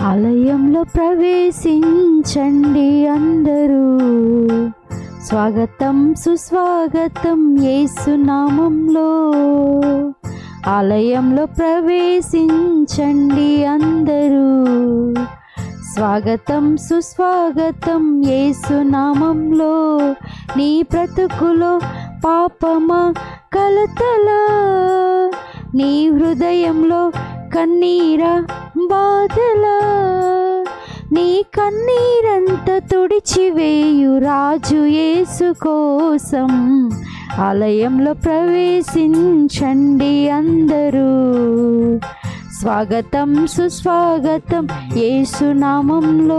ఆలయంలో ప్రవేశించండి అందరూ స్వాగతం సుస్వాగతం యేసునామంలో ఆలయంలో ప్రవేశించండి అందరూ స్వాగతం సుస్వాగతం యేసునామంలో నీ బ్రతుకులో పాపమా కలతలా నీ హృదయంలో కన్నీరా బాధలా నీ కన్నీరంత తుడిచివేయు రాజు యేసు కోసం ఆలయంలో ప్రవేశించండి అందరూ స్వాగతం సుస్వాగతం యేసునామంలో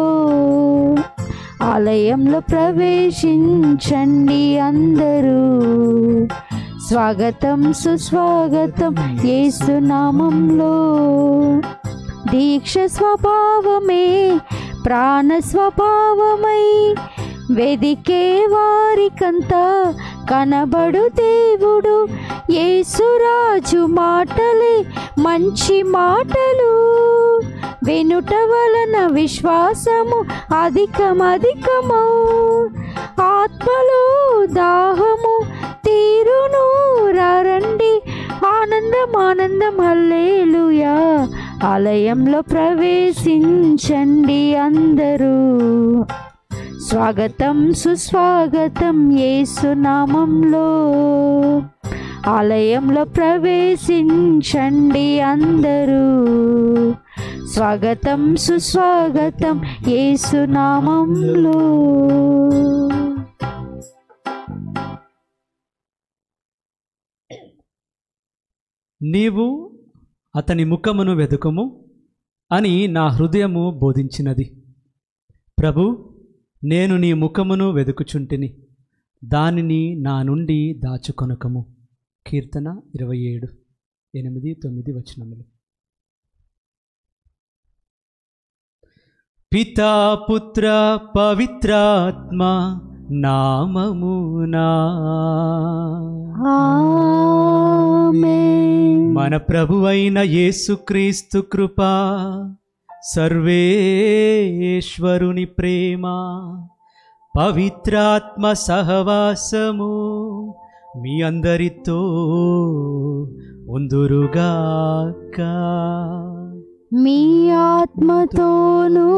ఆలయంలో ప్రవేశించండి అందరూ స్వాగతం సుస్వాగతం యేసునామంలో దీక్ష స్వభావమే ప్రాణ స్వభావమై వెదికే వారికంతా కనబడు దేవుడు యేసురాజు మాటలే మంచి మాటలు వెనుట వలన విశ్వాసము అధికమధికము ఆత్మలో దాహము తీరును రండి ఆనందం ఆనందం హల్లేలుయా ఆలయంలో ప్రవేశించండి అందరూ స్వాగతం సుస్వాగతం యేసునామంలో ఆలయంలో ప్రవేశించండి అందరూ స్వాగతం సుస్వాగతం యేసునామంలో నీవు అతని ముఖమును వెతుకుము అని నా హృదయము బోధించినది ప్రభు నేను నీ ముఖమును వెతుకుచుంటిని దానిని నా నుండి దాచుకొనకము కీర్తన ఇరవై ఏడు ఎనిమిది తొమ్మిది వచనములు పితా పుత్ర పవిత్రాత్మ నామమునా ఆమేన్ మన ప్రభువైన యేసుక్రీస్తు కృపా సర్వేశ్వరుని ప్రేమ పవిత్రాత్మ సహవాసము మీ అందరితో ఉందురుగాక మీ ఆత్మతోనూ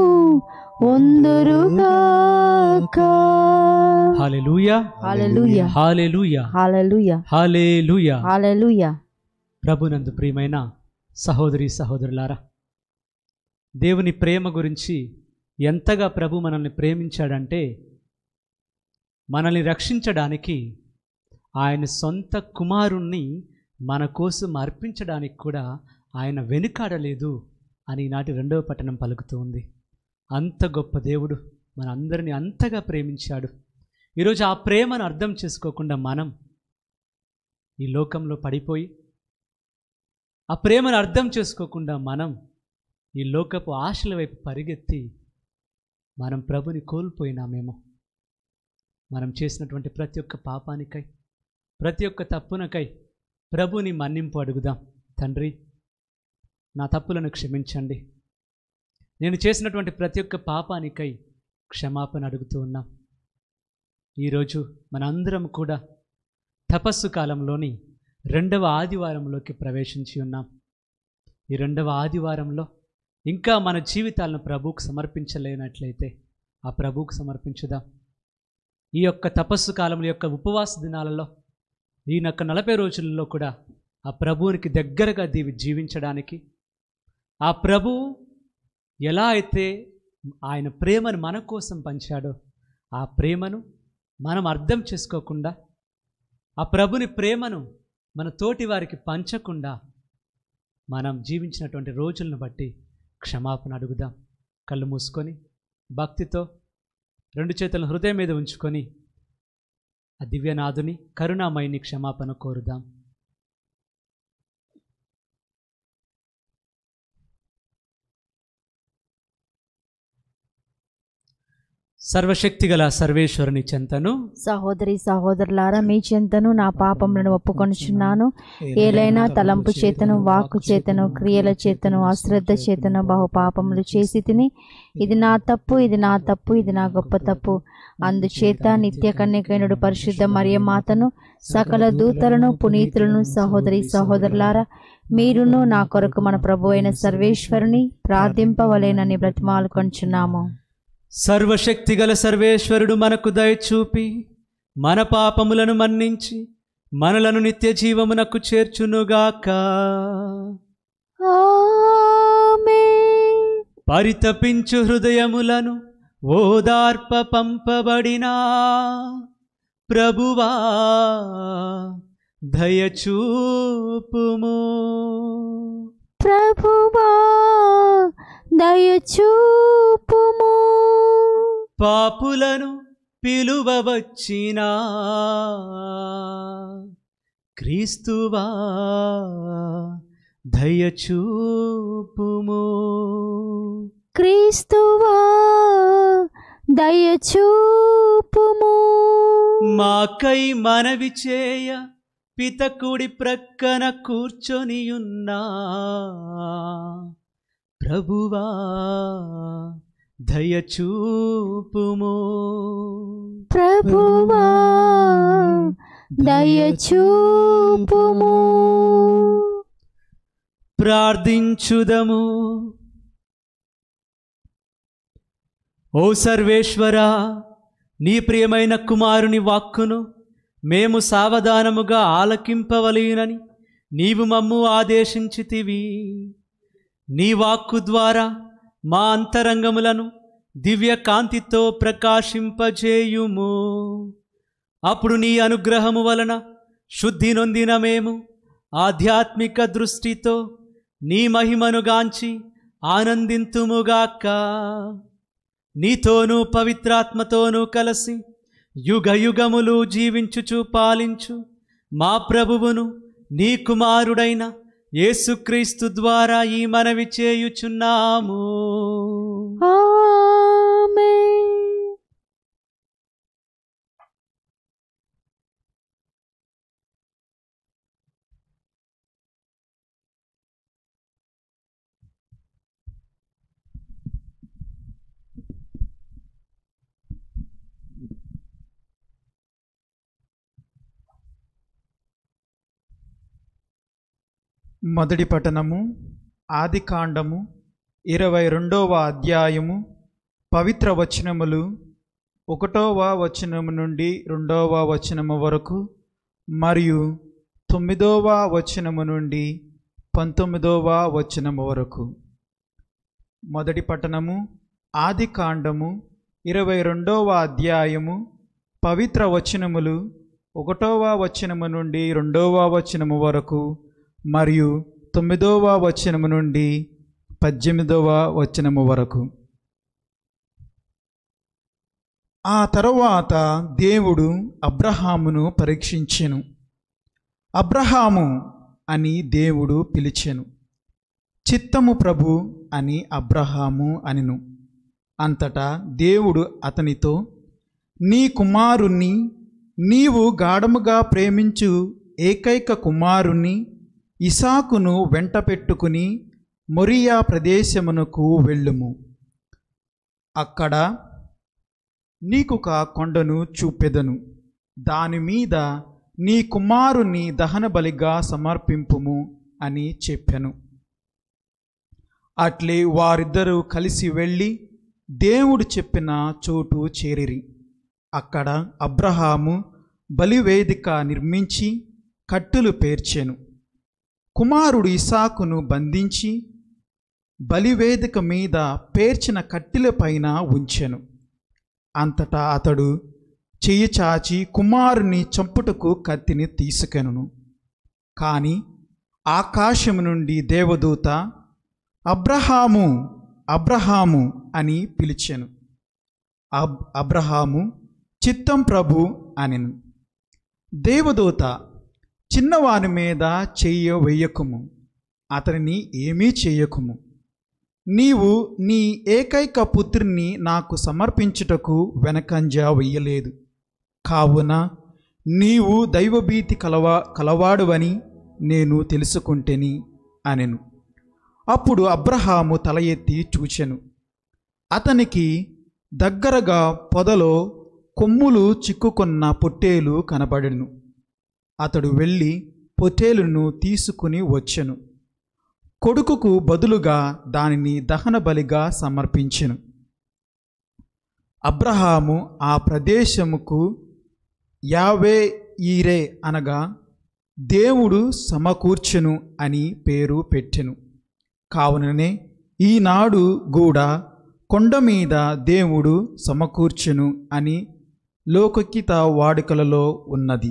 ఉందురుగాక hallelujah hallelujah hallelujah hallelujah hallelujah hallelujah ప్రభునందు ప్రియమైన సహోదరి సహోదరులారా దేవుని ప్రేమ గురించి ఎంతగా ప్రభు మనల్ని ప్రేమించాడంటే మనల్ని రక్షించడానికి ఆయన సొంత కుమారుణ్ణి మన కోసం అర్పించడానికి కూడా ఆయన వెనుకాడలేదు అని ఈనాటి రెండవ పట్టణం పలుకుతూ ఉంది అంత గొప్ప దేవుడు మన అందరినీ అంతగా ప్రేమించాడు ఈరోజు ఆ ప్రేమను అర్థం చేసుకోకుండా మనం ఈ లోకంలో పడిపోయి ఆ ప్రేమను అర్థం చేసుకోకుండా మనం ఈ లోకపు ఆశల వైపు పరిగెత్తి మనం ప్రభుని కోల్పోయినామేమో మనం చేసినటువంటి ప్రతి ఒక్క పాపానికై ప్రతి ఒక్క తప్పునకై ప్రభుని మన్నింపు అడుగుదాం తండ్రి నా తప్పులను క్షమించండి నేను చేసినటువంటి ప్రతి ఒక్క పాపానికై క్షమాపణ అడుగుతూ ఉన్నాం ఈరోజు మనందరం కూడా తపస్సు కాలంలోని రెండవ ఆదివారంలోకి ప్రవేశించి ఉన్నాం ఈ రెండవ ఆదివారంలో ఇంకా మన జీవితాలను ప్రభువుకు సమర్పించలేనట్లయితే ఆ ప్రభువుకు సమర్పించుదాం ఈ యొక్క తపస్సు కాలంలో యొక్క ఉపవాస దినాలలో ఈ యొక్క నలభై రోజులలో కూడా ఆ ప్రభువునికి దగ్గరగా దీవి జీవించడానికి ఆ ప్రభు ఎలా అయితే ఆయన ప్రేమను మన కోసం పంచాడో ఆ ప్రేమను మనం అర్థం చేసుకోకుండా ఆ ప్రభుని ప్రేమను మన తోటి వారికి పంచకుండా మనం జీవించినటువంటి రోజులను బట్టి క్షమాపణ అడుగుదాం కళ్ళు మూసుకొని భక్తితో రెండు చేతులను హృదయం మీద ఉంచుకొని ఆ దివ్యనాథుని కరుణామయిని క్షమాపణ కోరుదాం సర్వశక్తిగల సర్వేశ్వరుని చెంతను సహోదరి సహోదరులారా మీ చెంతను నా పాపములను ఒప్పుకొనుచున్నాను ఏలైనా తలంపు చేతను వాక్కు చేతను క్రియల చేతను అశ్రద్ధ చేతను బహు పాపములు చేసి తిని ఇది నా తప్పు ఇది నా తప్పు ఇది నా గొప్ప తప్పు అందుచేత నిత్య కన్యకైనడు పరిశుద్ధ మరియమాతను సకల దూతలను పునీతులను సహోదరి సహోదరులారా మీరును నా కొరకు మన ప్రభు అయిన సర్వేశ్వరుని ప్రార్థింపవలేనని బ్రతిమాలు కొంచున్నాము సర్వశక్తిగల సర్వేశ్వరుడు మనకు దయచూపి మన పాపములను మన్నించి మనలను నిత్య జీవమునకు చేర్చునుగాక పరితపించు హృదయములను ఓదార్ప పంపబడినా ప్రభువా దయచూపుము ప్రభువా దయచూపుము పాపులను పిలువవచ్చినా క్రీస్తువా దయచూపుము క్రీస్తువా దయచూపుము మాకై మనవి చేయ పితకుడి ప్రక్కన కూర్చొనియున్నా ప్రభువా దయచూపుము ప్రభువా దయచూపుము ప్రార్థించుదము ఓ సర్వేశ్వరా నీ ప్రియమైన కుమారుని వాక్కును మేము సావధానముగా ఆలకింపవలయునని నీవు మమ్ము ఆదేశించితివి నీ వాక్కు ద్వారా మా అంతరంగములను దివ్య కాంతితో ప్రకాశింపజేయుము అప్పుడు నీ అనుగ్రహము వలన శుద్ధి నొందిన మేము ఆధ్యాత్మిక దృష్టితో నీ మహిమను గాంచి ఆనందింతుముగాక నీతోనూ పవిత్రాత్మతోనూ కలిసి యుగ యుగములు జీవించుచు పాలించు మా ప్రభువును నీ కుమారుడైన యేసుక్రీస్తు ద్వారా ఈ మనవి చేయుచున్నాము ఆమేన్ మొదటి పఠనము ఆది కాండము ఇరవై రెండవ అధ్యాయము పవిత్ర వచనములు ఒకటవ వచనము నుండి రెండవ వచనము వరకు మరియు తొమ్మిదవ వచనము నుండి పంతొమ్మిదవ వచనము వరకు మొదటి పట్టణము ఆది కాండము ఇరవై రెండవ అధ్యాయము పవిత్ర వచనములు ఒకటవ వచనము నుండి రెండవ వచనము వరకు మరియు తొమ్మిదవ వచనము నుండి పద్దెనిమిదవ వచనము వరకు ఆ తరువాత దేవుడు అబ్రహామును పరీక్షించెను అబ్రహాము అని దేవుడు పిలిచెను చిత్తము ప్రభు అని అబ్రహాము అనిను అంతటా దేవుడు అతనితో నీ కుమారుణ్ణి నీవు గాఢముగా ప్రేమించు ఏకైక కుమారుణ్ణి ఇసాకును వెంట పెట్టుకుని మొరియా ప్రదేశమునకు వెళ్ళుము అక్కడ నీకొక కొండను చూపెదను దాని మీద నీ కుమారుని దహన బలిగా సమర్పింపుము అని చెప్పెను అట్లే వారిద్దరూ కలిసి వెళ్ళి దేవుడు చెప్పిన చోటు చేరిరి అక్కడ అబ్రహాము బలివేదిక నిర్మించి కట్టులు పేర్చెను కుమారుడు ఇసాకును బంధించి బలివేదిక మీద పేర్చిన కట్టెలపైన ఉంచెను అంతటా అతడు చెయ్యి చాచి కుమారుని చంపుటకు కత్తిని తీసుకెనును కాని ఆకాశము నుండి దేవదూత అబ్రహాము అబ్రహాము అని పిలిచెను అబ్ అబ్రహాము చిత్తం ప్రభు అనెను దేవదూత చిన్నవాని మీద చెయ్య వెయ్యకుము అతనిని ఏమీ చెయ్యకుము నీవు నీ ఏకైక పుత్రిని నాకు సమర్పించుటకు వెనకంజ వెయ్యలేదు కావున నీవు దైవభీతి కలవా కలవాడువని నేను తెలుసుకుంటేని అనెను అప్పుడు అబ్రహాము తల ఎత్తి చూచెను అతనికి దగ్గరగా పొదలో కొమ్ములు చిక్కుకున్న పొట్టేలు కనబడెను అతడు వెళ్ళి పొట్టేలును తీసుకుని వచ్చెను కొడుకుకు బదులుగా దానిని దహన బలిగా సమర్పించెను అబ్రహాము ఆ ప్రదేశముకు యావే ఈరే అనగా దేవుడు సమకూర్చెను అని పేరు పెట్టెను కావుననే ఈనాడు కూడా కొండ మీద దేవుడు సమకూర్చెను అని లోకకిత వాడుకలలో ఉన్నది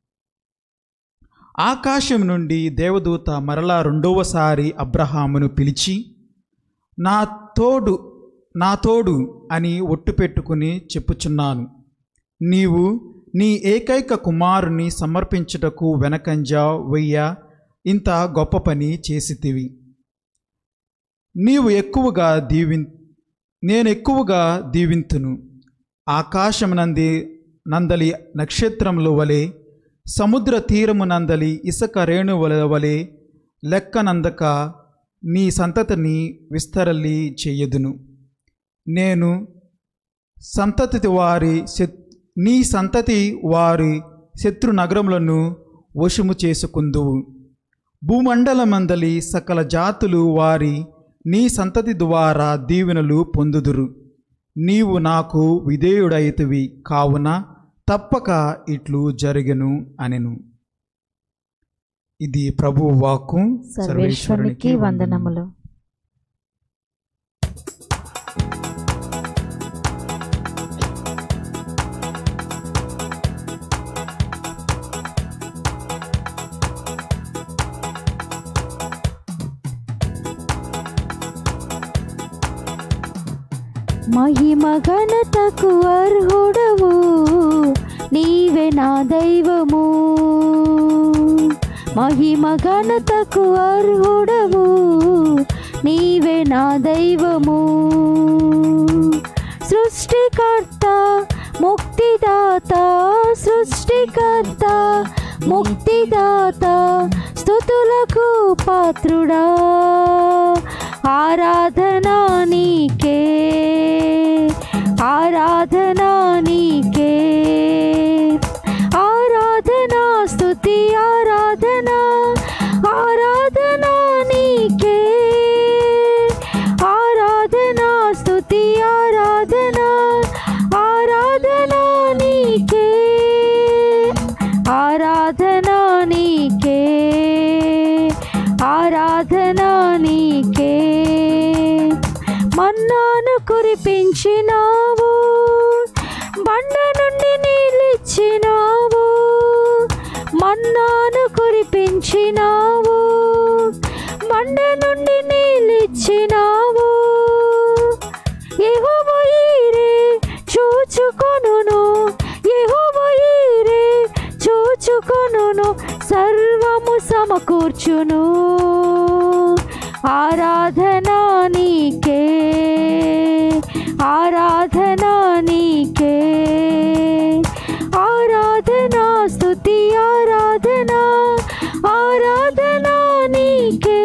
ఆకాశం నుండి దేవదూత మరలా రెండవసారి అబ్రహామును పిలిచి నా తోడు నా తోడు అని ఒట్టు పెట్టుకుని చెప్పుచున్నాను నీవు నీ ఏకైక కుమారుని సమర్పించుటకు వెనకంజా వెయ్య ఇంత గొప్ప పని చేసితివి నీవు ఎక్కువగా దీవి నేను ఎక్కువగా దీవింతును ఆకాశమునంది నందలి నక్షత్రముల వలె సముద్ర తీరము నందలి ఇసుక రేణువుల వలె లెక్కనందక నీ సంతతిని విస్తరలి చెయ్యదును నేను సంతతి వారి శత్ నీ సంతతి వారి శత్రు నగరములను వశము చేసుకుందువు భూమండలమందలి సకల జాతులు వారి నీ సంతతి ద్వారా దీవెనలు పొందుదురు నీవు నాకు విధేయుడైతివి కావున తప్పక ఇట్లు జరిగెను అనెను ఇది ప్రభు వాక్కు సర్వేశ్వరునికి వందనములు మహిమ ఘనతకు అర్హుడవు నీవే నా దైవము మహిమ ఘనతకు అర్హుడవు నీవే నా దైవము సృష్టికర్త ముక్తిదాత సృష్టికర్త ముక్తిదాత స్థుతులకు పాత్రుడా ఆరాధనా నీకే ఆరాధనా నీకే ఆరాధనా స్తుతి ఆరాధనా ఆరాధనా నీకే ఆరాధనా స్తుతి ఆరాధనా ఆరాధనా నీకే ఆరాధనా నీకే ఆరాధనా నీకే మన్నాను కురిపించినావు బండ నుండి నీళ్ళిచ్చినావు మన్నాను కురిపించినావు బండ నుండి నీళ్ళిచ్చినావు యెహోవా ఈరే చూచుకొనును యెహోవా ఈరే చూచుకొనును సర్వము సమకూర్చును ఆరాధనా నీకే ఆరాధనా నీకే ఆరాధనా స్తుతి ఆరాధనా ఆరాధనా నీకే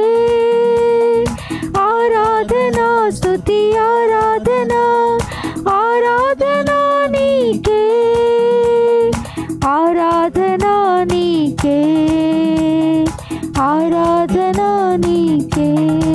ఆరాధనా స్తుతి ఆరాధనా ఆరాధనా నీకే ఆరాధనా నీకే ఆరాధనా నీకే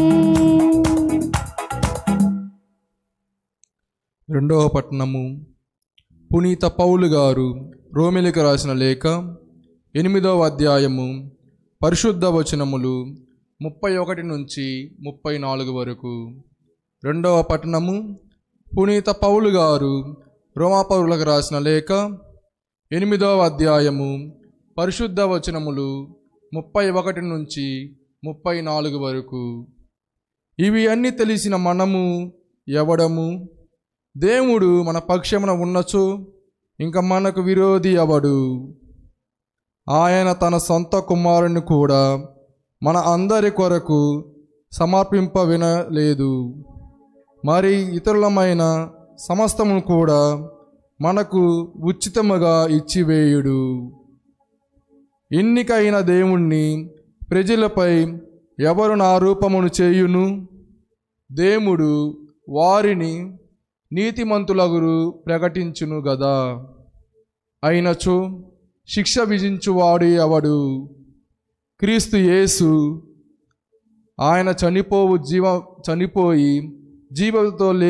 రెండవ పట్టణము పునీత పౌలు గారు రోమిలికి రాసిన లేఖ ఎనిమిదవ అధ్యాయము పరిశుద్ధ వచనములు ముప్పై ఒకటి నుంచి ముప్పై నాలుగు వరకు రెండవ పట్టణము పునీత పౌలు గారు రోమాపౌరులకు రాసిన లేఖ ఎనిమిదవ అధ్యాయము పరిశుద్ధ వచనములు ముప్పై ఒకటి నుంచి ముప్పై నాలుగు వరకు ఇవి అన్నీ తెలిసిన మనము ఎవడము దేవుడు మన పక్షమున ఉన్నచో ఇంక మనకు విరోధి అవడు ఆయన తన సొంత కుమారుని కూడా మన అందరి కొరకు సమర్పింప వినలేదు మరి ఇతరులమైన సమస్తము కూడా మనకు ఉచితముగా ఇచ్చివేయుడు ఎన్నికైన దేవుణ్ణి ప్రజలపై ఎవరు నా రూపమును చేయును దేవుడు వారిని నీతిమంతులగురు ప్రకటించును గదా అయినచో శిక్ష విధించువాడు ఎవడు క్రీస్తు యేసు ఆయన చనిపోవు జీవ చనిపోయి జీవంతో లే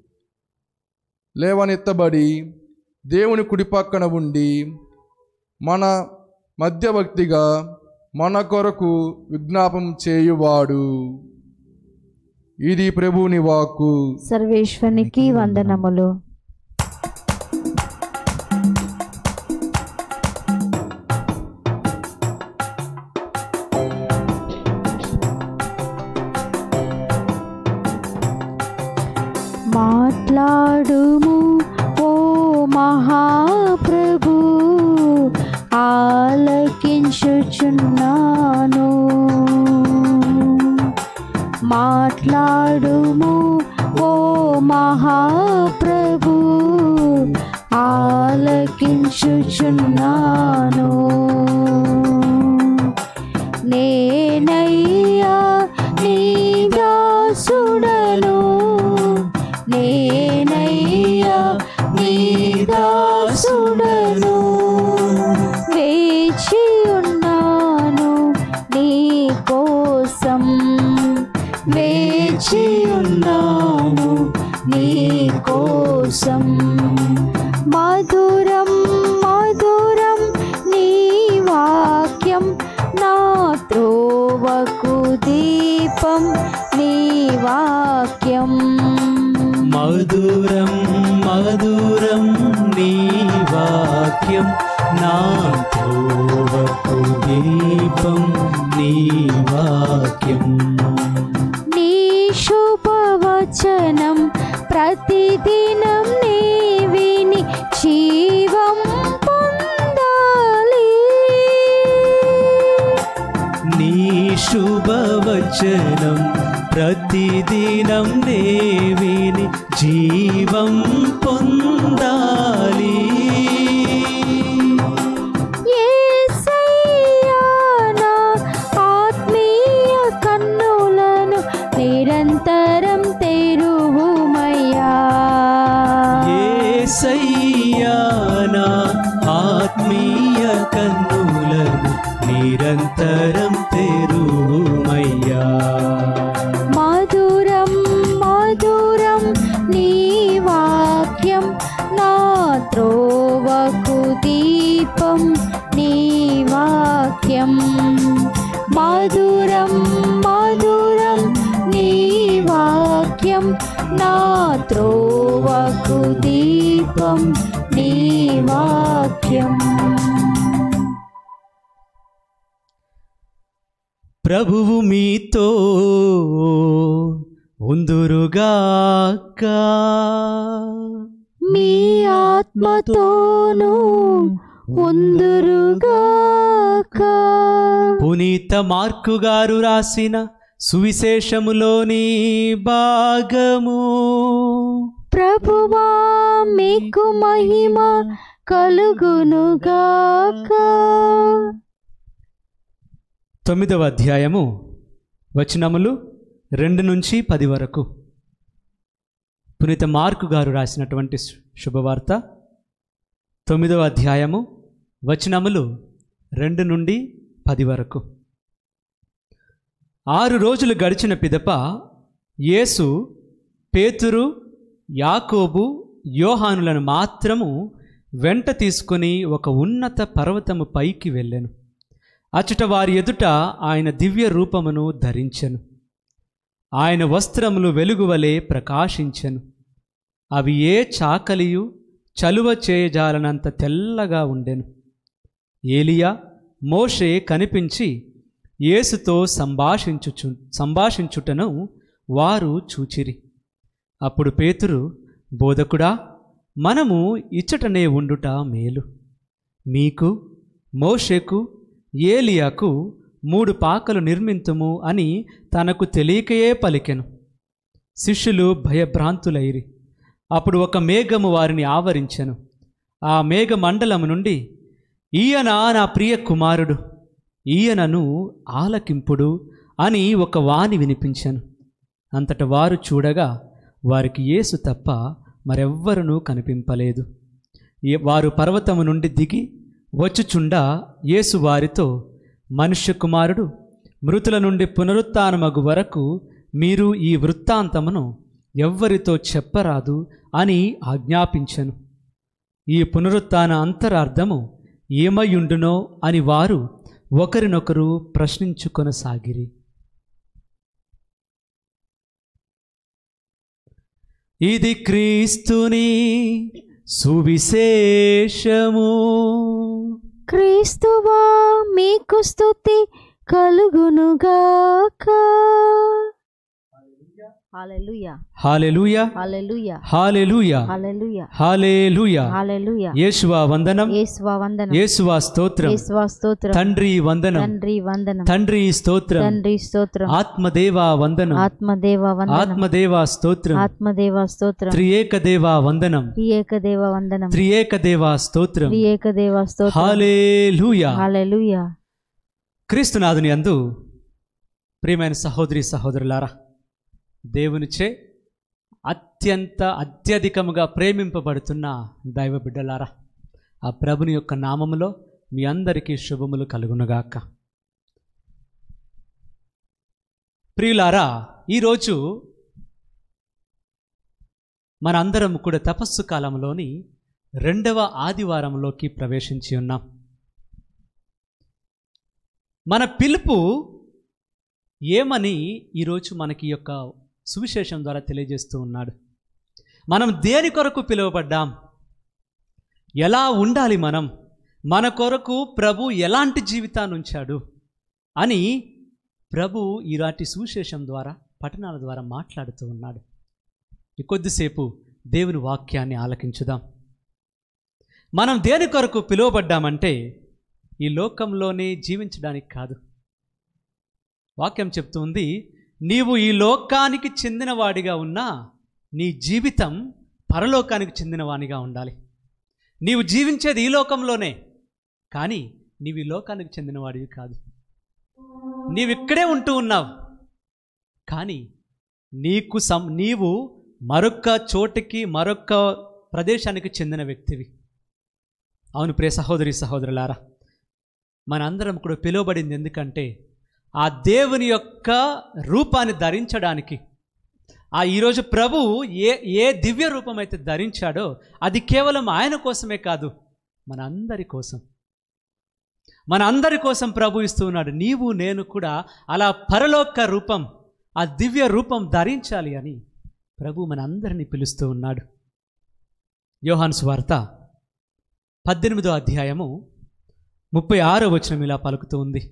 లేవనెత్తబడి దేవుని కుడిపక్కన ఉండి మన మధ్యవర్తిగా మన కొరకు విజ్ఞాపం చేయువాడు ఇది ప్రభుని వాక్కు సర్వేశ్వనికి వందనములు మాట్లాడుము ఓ మహాప్రభు ఆలకించుచున్నాను మాట్లాడుము ఓ మహాప్రభు ఆలకించుచున్నాను నేనయ్యా నీ దాసుడను నేనయ్యా నీ దాసుడను వేచి ఉన్నాను నీ కోసం వేచి ఉన్నాను నీ కోసం మధురం మధురం నీ వాక్యం నా త్రోవకు దీపం నీ వాక్యం మధురం మధురం నీ వాక్యం నా త్రోవకు దీపం నీ వాక్యం నీ శుభవచనం ప్రతిదినం నీ విని జీవం పొందాలి నీ శుభవచనం ప్రతిదినం నే విని జీవం పొందాలి యేసయ్యా నా ఆత్మీయ కన్నులను నిరంతరం తెరువుమయ్యా యేసయ్యా నా ఆత్మీయ కన్నులను నిరంతరం తెరుమయ్యా మధురం మధురం నీ వాక్యం నా త్రోవకు దీపం నీ వాక్యం మధురం మధురం నీ వాక్యం నా త్రోవకు దీపం నీ వాక్యం ప్రభువు మీతో ఉందురుగాక మీ ఆత్మతోనూ ఉందురుగాక పునీత మార్కు గారు రాసిన సువిశేషములోని భాగము ప్రభువా మీకు మహిమ కలుగునుగాక తొమ్మిదవ అధ్యాయము వచనములు రెండు నుంచి పది వరకు పునీత మార్కు గారు రాసినటువంటి శు- శుభవార్త తొమ్మిదవ అధ్యాయము వచనములు రెండు నుండి పది వరకు ఆరు రోజులు గడిచిన పిదప యేసు పేతురు యాకోబు యోహానులను మాత్రము వెంట తీసుకొని ఒక ఉన్నత పర్వతము పైకి వెళ్ళెను అచట వారి ఎదుట ఆయన దివ్య రూపమును ధరించెను ఆయన వస్త్రములు వెలుగువలే ప్రకాశించెను అవి ఏ చాకలియు చలువ చేయజాలనంత తెల్లగా ఉండెను ఏలియా మోషే కనిపించి యేసుతో సంభాషించుచు సంభాషించుటను వారు చూచిరి అప్పుడు పేతురు బోధకుడా మనము ఇచ్చటనే ఉండుట మేలు మీకు మోషేకు ఏలియాకు మూడు పాకలు నిర్మింతుము అని తనకు తెలియకయే పలికెను శిష్యులు భయభ్రాంతులైరి అప్పుడు ఒక మేఘము వారిని ఆవరించెను ఆ మేఘ మండలము నుండి ఈయన నా ప్రియ కుమారుడు ఈయనను ఆలకింపుడు అని ఒక వాణి వినిపించాను అంతట వారు చూడగా వారికి యేసు తప్ప మరెవ్వరునూ కనిపింపలేదు ఏ- వారు పర్వతము నుండి దిగి వచ్చుచుండా యేసు వారితో మనుష్య కుమారుడు మృతుల నుండి పునరుత్నమగు వరకు మీరు ఈ వృత్తాంతమును ఎవ్వరితో చెప్పరాదు అని ఆజ్ఞాపించెను ఈ పునరుత్థాన అంతరార్థము ఏమయ్యుండునో అని వారు ఒకరినొకరు ప్రశ్నించుకొనసాగిరి ఇది క్రీస్తుని సువిశేషము క్రీస్తువా మీకు స్తుతి కలుగునుగాక hallelujah hallelujah hallelujah hallelujah hallelujah hallelujah hallelujah యేసువా వందనం యేసువా వందనం యేసువా స్తోత్రం యేసువా స్తోత్రం తండ్రి వందనం తండ్రి వందనం తండ్రి స్తోత్రం తండ్రి స్తోత్రం ఆత్మదేవా వందనం ఆత్మదేవ వందనం ఆత్మదేవా స్తోత్రం ఆత్మదేవ స్తోత్రం త్రియేక దేవా వందనం త్రియేక దేవ వందనం త్రియేక దేవా స్తోత్రం త్రియేక దేవ స్తోత్రం హాలేలూయా హల్లెలూయా క్రీస్తునాథుని అందు ప్రియమైన సహోదరి సహోదరులారా దేవునిచే అత్యంత అత్యధికముగా ప్రేమింపబడుతున్న దైవ బిడ్డలారా ఆ ప్రభుని యొక్క నామములో మీ అందరికీ శుభములు కలుగునుగాక ప్రియులారా ఈరోజు మనందరం కూడా తపస్సు కాలంలోని రెండవ ఆదివారంలోకి ప్రవేశించి ఉన్నాం మన పిలుపు ఏమని ఈరోజు మనకి ఈ యొక్క సువిశేషం ద్వారా తెలియజేస్తూ ఉన్నాడు మనం దేని కొరకు పిలువబడ్డాం ఎలా ఉండాలి మనం మన కొరకు ప్రభు ఎలాంటి జీవితాన్ని ఉంచాడు అని ప్రభు ఈనాటి సువిశేషం ద్వారా పట్టణాల ద్వారా మాట్లాడుతూ ఉన్నాడు ఈ కొద్దిసేపు దేవుని వాక్యాన్ని ఆలకించుదాం మనం దేని కొరకు పిలువబడ్డామంటే ఈ లోకంలోనే జీవించడానికి కాదు వాక్యం చెప్తుంది నీవు ఈ లోకానికి చెందినవాడిగా ఉన్నా నీ జీవితం పరలోకానికి చెందినవానిగా ఉండాలి నీవు జీవించేది ఈ లోకంలోనే కానీ నీవు ఈ లోకానికి చెందినవాడివి కాదు నీవు ఇక్కడే ఉంటూ ఉన్నావు కానీ నీకు సం నీవు మరొక్క చోటికి మరొక్క ప్రదేశానికి చెందిన వ్యక్తివి అవును ప్రియ సహోదరి సహోదరులారా మనందరం కూడా పిలువబడింది ఎందుకంటే ఆ దేవుని యొక్క రూపాన్ని ధరించడానికి ఆ ఈరోజు ప్రభు ఏ ఏ దివ్య రూపం అయితే ధరించాడో అది కేవలం ఆయన కోసమే కాదు మన అందరి కోసం మన అందరి కోసం ప్రభు ఇస్తూ ఉన్నాడు నీవు నేను కూడా అలా పరలోక రూపం ఆ దివ్య రూపం ధరించాలి అని ప్రభు మన అందరినీ పిలుస్తూ ఉన్నాడు యోహాను స్వార్త పద్దెనిమిదో అధ్యాయము ముప్పై ఆరో వచనం ఇలా పలుకుతూ ఉంది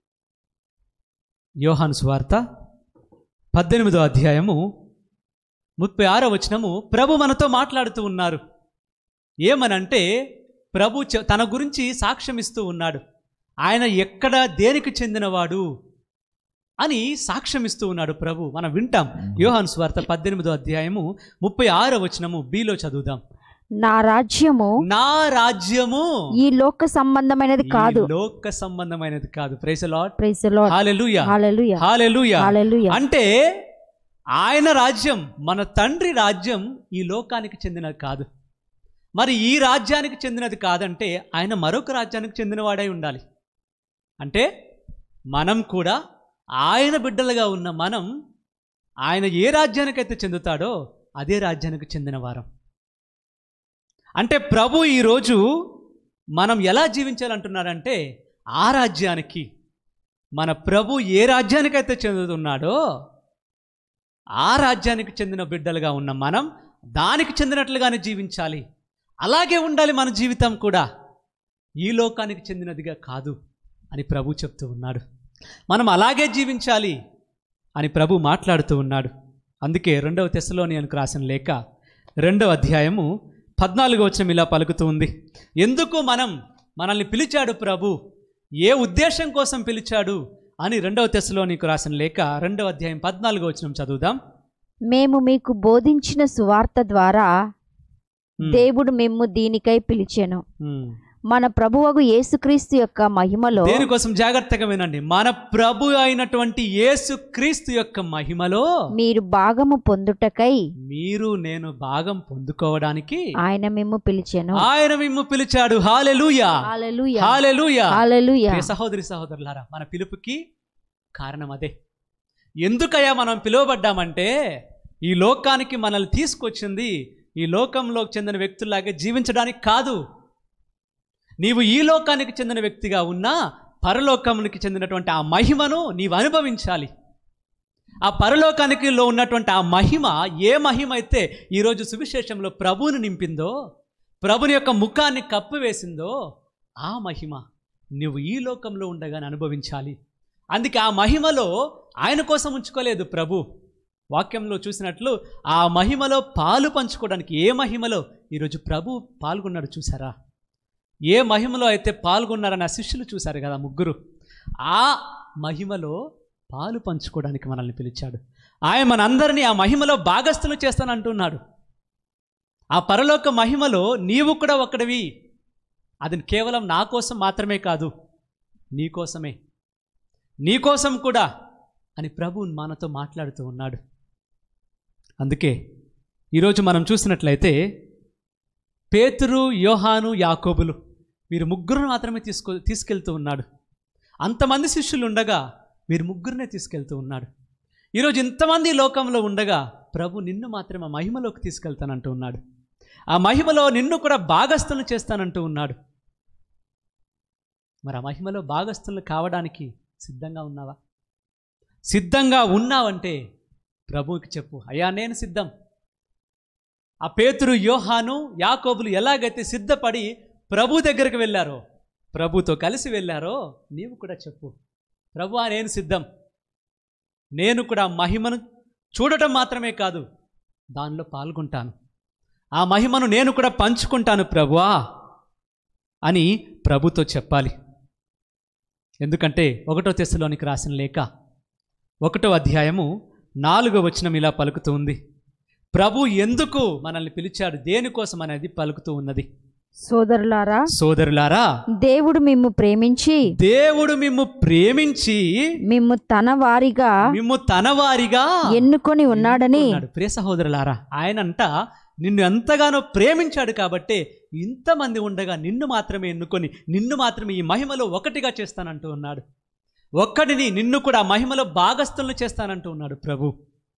యోహాను స్వార్త పద్దెనిమిదో అధ్యాయము ముప్పై ఆరో వచనము ప్రభు మనతో మాట్లాడుతూ ఉన్నారు ఏమనంటే ప్రభు చె- తన గురించి సాక్ష్యం ఇస్తూ ఉన్నాడు ఆయన ఎక్కడ దేనికి చెందినవాడు అని సాక్ష్యం ఇస్తూ ఉన్నాడు ప్రభు మనం వింటాం యోహాను స్వార్త పద్దెనిమిదో అధ్యాయము ముప్పై ఆరో వచనము బీలో చదువుదాం నా రాజ్యము నా రాజ్యము ఈ లోక సంబంధమైనది కాదు ఈ లోక సంబంధమైనది కాదు praise Lord praise Lord hallelujah hallelujah hallelujah hallelujah అంటే ఆయన రాజ్యం మన తండ్రి రాజ్యం ఈ లోకానికి చెందినది కాదు మరి ఈ రాజ్యానికి చెందినది కాదంటే ఆయన మరొక రాజ్యానికి చెందినవాడై ఉండాలి అంటే మనం కూడా ఆయన బిడ్డలుగా ఉన్న మనం ఆయన ఏ రాజ్యానికైతే చెందుతాడో అదే రాజ్యానికి చెందిన వారం అంటే ప్రభు ఈరోజు మనం ఎలా జీవించాలంటున్నాడంటే ఆ రాజ్యానికి మన ప్రభు ఏ రాజ్యానికైతే చెందుతున్నాడో ఆ రాజ్యానికి చెందిన బిడ్డలుగా ఉన్న మనం దానికి చెందినట్లుగానే జీవించాలి అలాగే ఉండాలి మన జీవితం కూడా ఈ లోకానికి చెందినదిగా కాదు అని ప్రభు చెప్తూ ఉన్నాడు మనం అలాగే జీవించాలి అని ప్రభు మాట్లాడుతూ ఉన్నాడు అందుకే రెండవ తెశలోనియన్కు రాసిన లేఖ రెండవ అధ్యాయము పద్నాలుగో వచనం ఇలా పలుకుతూ ఉంది ఎందుకు మనం మనల్ని పిలిచాడు ప్రభు ఏ ఉద్దేశం కోసం పిలిచాడు అని రెండవ తెశలో నీకు రాసిన లేఖ రెండవ అధ్యాయం పద్నాలుగో వచనం చదువుదాం మేము మీకు బోధించిన సువార్త ద్వారా ఉమ్, దేవుడు మేము దీనికై పిలిచెను ఉమ్. మన ప్రభువగు యేసుక్రీస్తు యొక్క మహిమలో దేనికోసం జాగ్రత్తగా వినండి మన ప్రభు అయినటువంటి యేసు క్రీస్తు యొక్క మహిమలో మీరు భాగము పొందుటకై మీరు నేను భాగం పొందుకోవడానికి ఆయన మేము పిలిచెను ఆయన మిమ్ము పిలిచాడు హాలెలూయా హల్లెలూయా హాలెలూయా హల్లెలూయా ప్రియ సహోదరి సహోదరులారా మన పిలుపుకి కారణం అదే ఎందుకయ్యా మనం పిలువబడ్డామంటే ఈ లోకానికి మనల్ని తీసుకొచ్చింది ఈ లోకంలోకి చెందిన వ్యక్తుల్లాగే జీవించడానికి కాదు నీవు ఈ లోకానికి చెందిన వ్యక్తిగా ఉన్నా పరలోకానికి చెందినటువంటి ఆ మహిమను నీవు అనుభవించాలి ఆ పరలోకానికి లో ఉన్నటువంటి ఆ మహిమ ఏ మహిమ అయితే ఈరోజు సువిశేషంలో ప్రభువుని నింపిందో ప్రభుని యొక్క ముఖాన్ని కప్పివేసిందో ఆ మహిమ నువ్వు ఈ లోకంలో ఉండగానే అనుభవించాలి అందుకే ఆ మహిమలో ఆయన కోసం ఉంచుకోలేదు ప్రభు వాక్యంలో చూసినట్లు ఆ మహిమలో పాలు పంచుకోవడానికి ఏ మహిమలో ఈరోజు ప్రభు పాల్గొన్నాడు చూసారా ఏ మహిమలో అయితే పాల్గొన్నారని ఆ శిష్యులు చూశారు కదా ముగ్గురు ఆ మహిమలో పాలు పంచుకోవడానికి మనల్ని పిలిచాడు ఆయన మనందరినీ ఆ మహిమలో భాగస్థులు చేస్తానంటున్నాడు ఆ పరలోక మహిమలో నీవు కూడా ఒక్కడివి అది కేవలం నా కోసం మాత్రమే కాదు నీ కోసమే నీ కోసం కూడా అని ప్రభు మనతో మాట్లాడుతూ ఉన్నాడు అందుకే ఈరోజు మనం చూసినట్లయితే పేతురు యోహాను యాకోబులు వీరు ముగ్గురు మాత్రమే తీసుకో తీసుకెళ్తూ ఉన్నాడు అంతమంది శిష్యులు ఉండగా వీరు ముగ్గురునే తీసుకెళ్తూ ఉన్నాడు ఈరోజు ఇంతమంది ఈ లోకంలో ఉండగా ప్రభు నిన్ను మాత్రమే ఆ మహిమలోకి తీసుకెళ్తానంటూ ఉన్నాడు ఆ మహిమలో నిన్ను కూడా భాగస్థులు చేస్తానంటూ ఉన్నాడు మరి ఆ మహిమలో భాగస్థులు కావడానికి సిద్ధంగా ఉన్నావా సిద్ధంగా ఉన్నావంటే ప్రభువుకి చెప్పు అయ్యా నేను సిద్ధం ఆ పేతురు యోహాను యాకోబులు ఎలాగైతే సిద్ధపడి ప్రభు దగ్గరికి వెళ్ళారో ప్రభుతో కలిసి వెళ్ళారో నీవు కూడా చెప్పు ప్రభువా నేను సిద్ధం నేను కూడా మహిమను చూడటం మాత్రమే కాదు దానిలో పాల్గొంటాను ఆ మహిమను నేను కూడా పంచుకుంటాను ప్రభువా అని ప్రభుతో చెప్పాలి ఎందుకంటే ఒకటో తెశలోనికి రాసిన లేఖ ఒకటో అధ్యాయము నాలుగో వచనం ఇలా పలుకుతూ ఉంది ప్రభు ఎందుకు మనల్ని పిలిచాడు దేనికోసం అనేది పలుకుతూ ఉన్నది సోదరులారా సోదరులారా దేవుడు మిమ్ము ప్రేమించి దేవుడు మిమ్ము ప్రేమించి మిమ్ము తన వారిగా మిమ్ము తన వారిగా ఎన్నుకొని ఉన్నాడని ఉన్నాడు ప్రియ సహోదరులారా ఆయనంట నిన్ను ఎంతగానో ప్రేమించాడు కాబట్టే ఇంతమంది ఉండగా నిన్ను మాత్రమే ఎన్నుకొని నిన్ను మాత్రమే ఈ మహిమలో ఒకటిగా చేస్తానంటూ ఉన్నాడు ఒక్కడిని నిన్ను కూడా ఆ మహిమలో భాగస్థులను చేస్తానంటూ ఉన్నాడు ప్రభు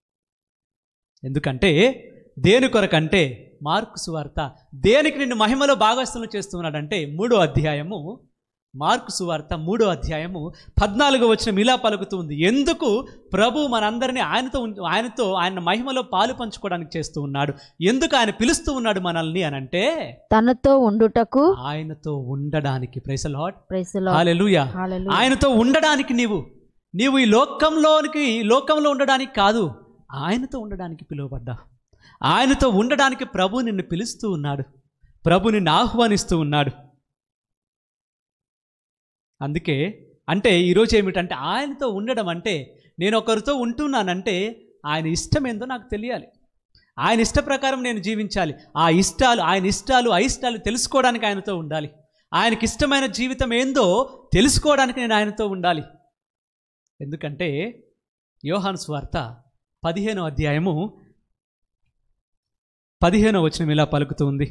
ఎందుకంటే దేని కొరకంటే మార్కు సువార్త దేనికి నిన్ను మహిమలో భాగస్థులను చేస్తున్నాడంటే మూడో అధ్యాయము మార్కు సువార్త మూడో అధ్యాయము పద్నాలుగో వచ్చిన ఇలా పలుకుతుంది ఎందుకు ప్రభు మనందరినీ ఆయనతో ఉం- ఆయనతో ఆయన మహిమలో పాలు పంచుకోవడానికి చేస్తూ ఉన్నాడు ఎందుకు ఆయన పిలుస్తూ ఉన్నాడు మనల్ని అని అంటే తనతో ఉండుటకు ఆయనతో ఉండడానికి ప్రైసల్ హాట్ ప్రైసులో హాలెలూయా ఆయనతో ఉండడానికి నీవు నీవు ఈ లోకంలోనికి ఈ లోకంలో ఉండడానికి కాదు ఆయనతో ఉండడానికి పిలువబడ్డా ఆయనతో ఉండడానికి ప్రభు నిన్ను పిలుస్తూ ఉన్నాడు ప్రభు నిన్ను ఆహ్వానిస్తూ ఉన్నాడు అందుకే అంటే ఈరోజు ఏమిటంటే ఆయనతో ఉండడం అంటే నేను ఒకరితో ఉంటున్నానంటే ఆయన ఇష్టం ఏందో నాకు తెలియాలి ఆయన ఇష్ట ప్రకారం నేను జీవించాలి ఆ ఇష్టాలు ఆయన ఇష్టాలు అయిష్టాలు తెలుసుకోవడానికి ఆయనతో ఉండాలి ఆయనకి ఇష్టమైన జీవితం ఏందో తెలుసుకోవడానికి నేను ఆయనతో ఉండాలి ఎందుకంటే యోహాను స్వార్త పదిహేనో అధ్యాయము పదిహేనో వచనం ఇలా పలుకుతుంది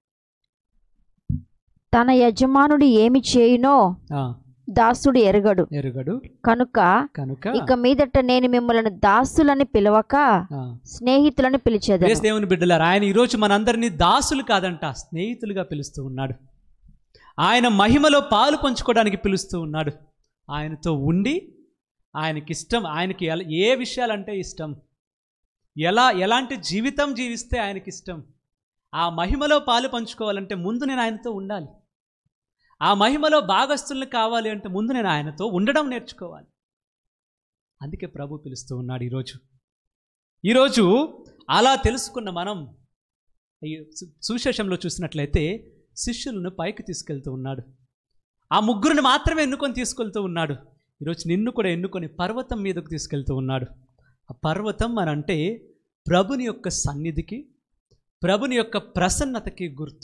తన యజమానుడు ఏమి చేయునో ఆ, దాసుడు ఎరగడు ఎరుగడు కనుక కనుక ఇక మీదట నేను మిమ్మల్ని దాసులని పిలవక ఆ, స్నేహితులని పిలిచేదను యేసు దేవుని బిడ్డలారా ఆయన ఈరోజు మనందరినీ దాసులు కాదంట స్నేహితులుగా పిలుస్తూ ఉన్నాడు ఆయన మహిమలో పాలు పంచుకోవడానికి పిలుస్తూ ఉన్నాడు ఆయనతో ఉండి ఆయనకి ఇష్టం ఆయనకి ఎలా ఏ విషయాలంటే ఇష్టం ఎలా ఎలాంటి జీవితం జీవిస్తే ఆయనకి ఇష్టం ఆ మహిమలో పాలు పంచుకోవాలంటే ముందు నేను ఆయనతో ఉండాలి ఆ మహిమలో భాగస్థుల్ని కావాలి అంటే ముందు నేను ఆయనతో ఉండడం నేర్చుకోవాలి అందుకే ప్రభు పిలుస్తూ ఉన్నాడు ఈరోజు ఈరోజు అలా తెలుసుకున్న మనం ఈ సు- సువిశేషంలో చూసినట్లయితే శిష్యులను పైకి తీసుకెళ్తూ ఉన్నాడు ఆ ముగ్గురిని మాత్రమే ఎన్నుకొని తీసుకెళ్తూ ఉన్నాడు ఈరోజు నిన్ను కూడా ఎన్నుకొని పర్వతం మీదకు తీసుకెళ్తూ ఉన్నాడు ఆ పర్వతం అని అంటే ప్రభుని యొక్క సన్నిధికి ప్రభుని యొక్క ప్రసన్నతకి గుర్తు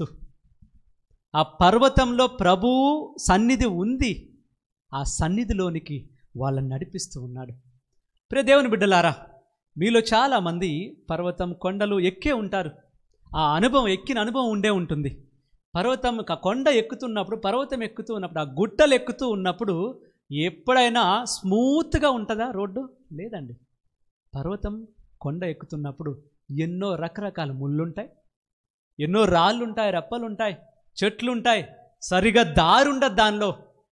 ఆ పర్వతంలో ప్రభువు సన్నిధి ఉంది ఆ సన్నిధిలోనికి వాళ్ళని నడిపిస్తూ ఉన్నాడు ప్రియ దేవుని బిడ్డలారా మీలో చాలామంది పర్వతం కొండలు ఎక్కే ఉంటారు ఆ అనుభవం ఎక్కిన అనుభవం ఉండే ఉంటుంది పర్వతం క- కొండ ఎక్కుతున్నప్పుడు పర్వతం ఎక్కుతూ ఉన్నప్పుడు ఆ గుట్టలు ఎక్కుతూ ఉన్నప్పుడు ఎప్పుడైనా స్మూత్గా ఉంటుందా రోడ్డు లేదండి పర్వతం కొండ ఎక్కుతున్నప్పుడు ఎన్నో రకరకాల ముళ్ళుంటాయి ఎన్నో రాళ్ళుంటాయి రప్పలుంటాయి చెట్లుంటాయి సరిగా దారి ఉండదు దానిలో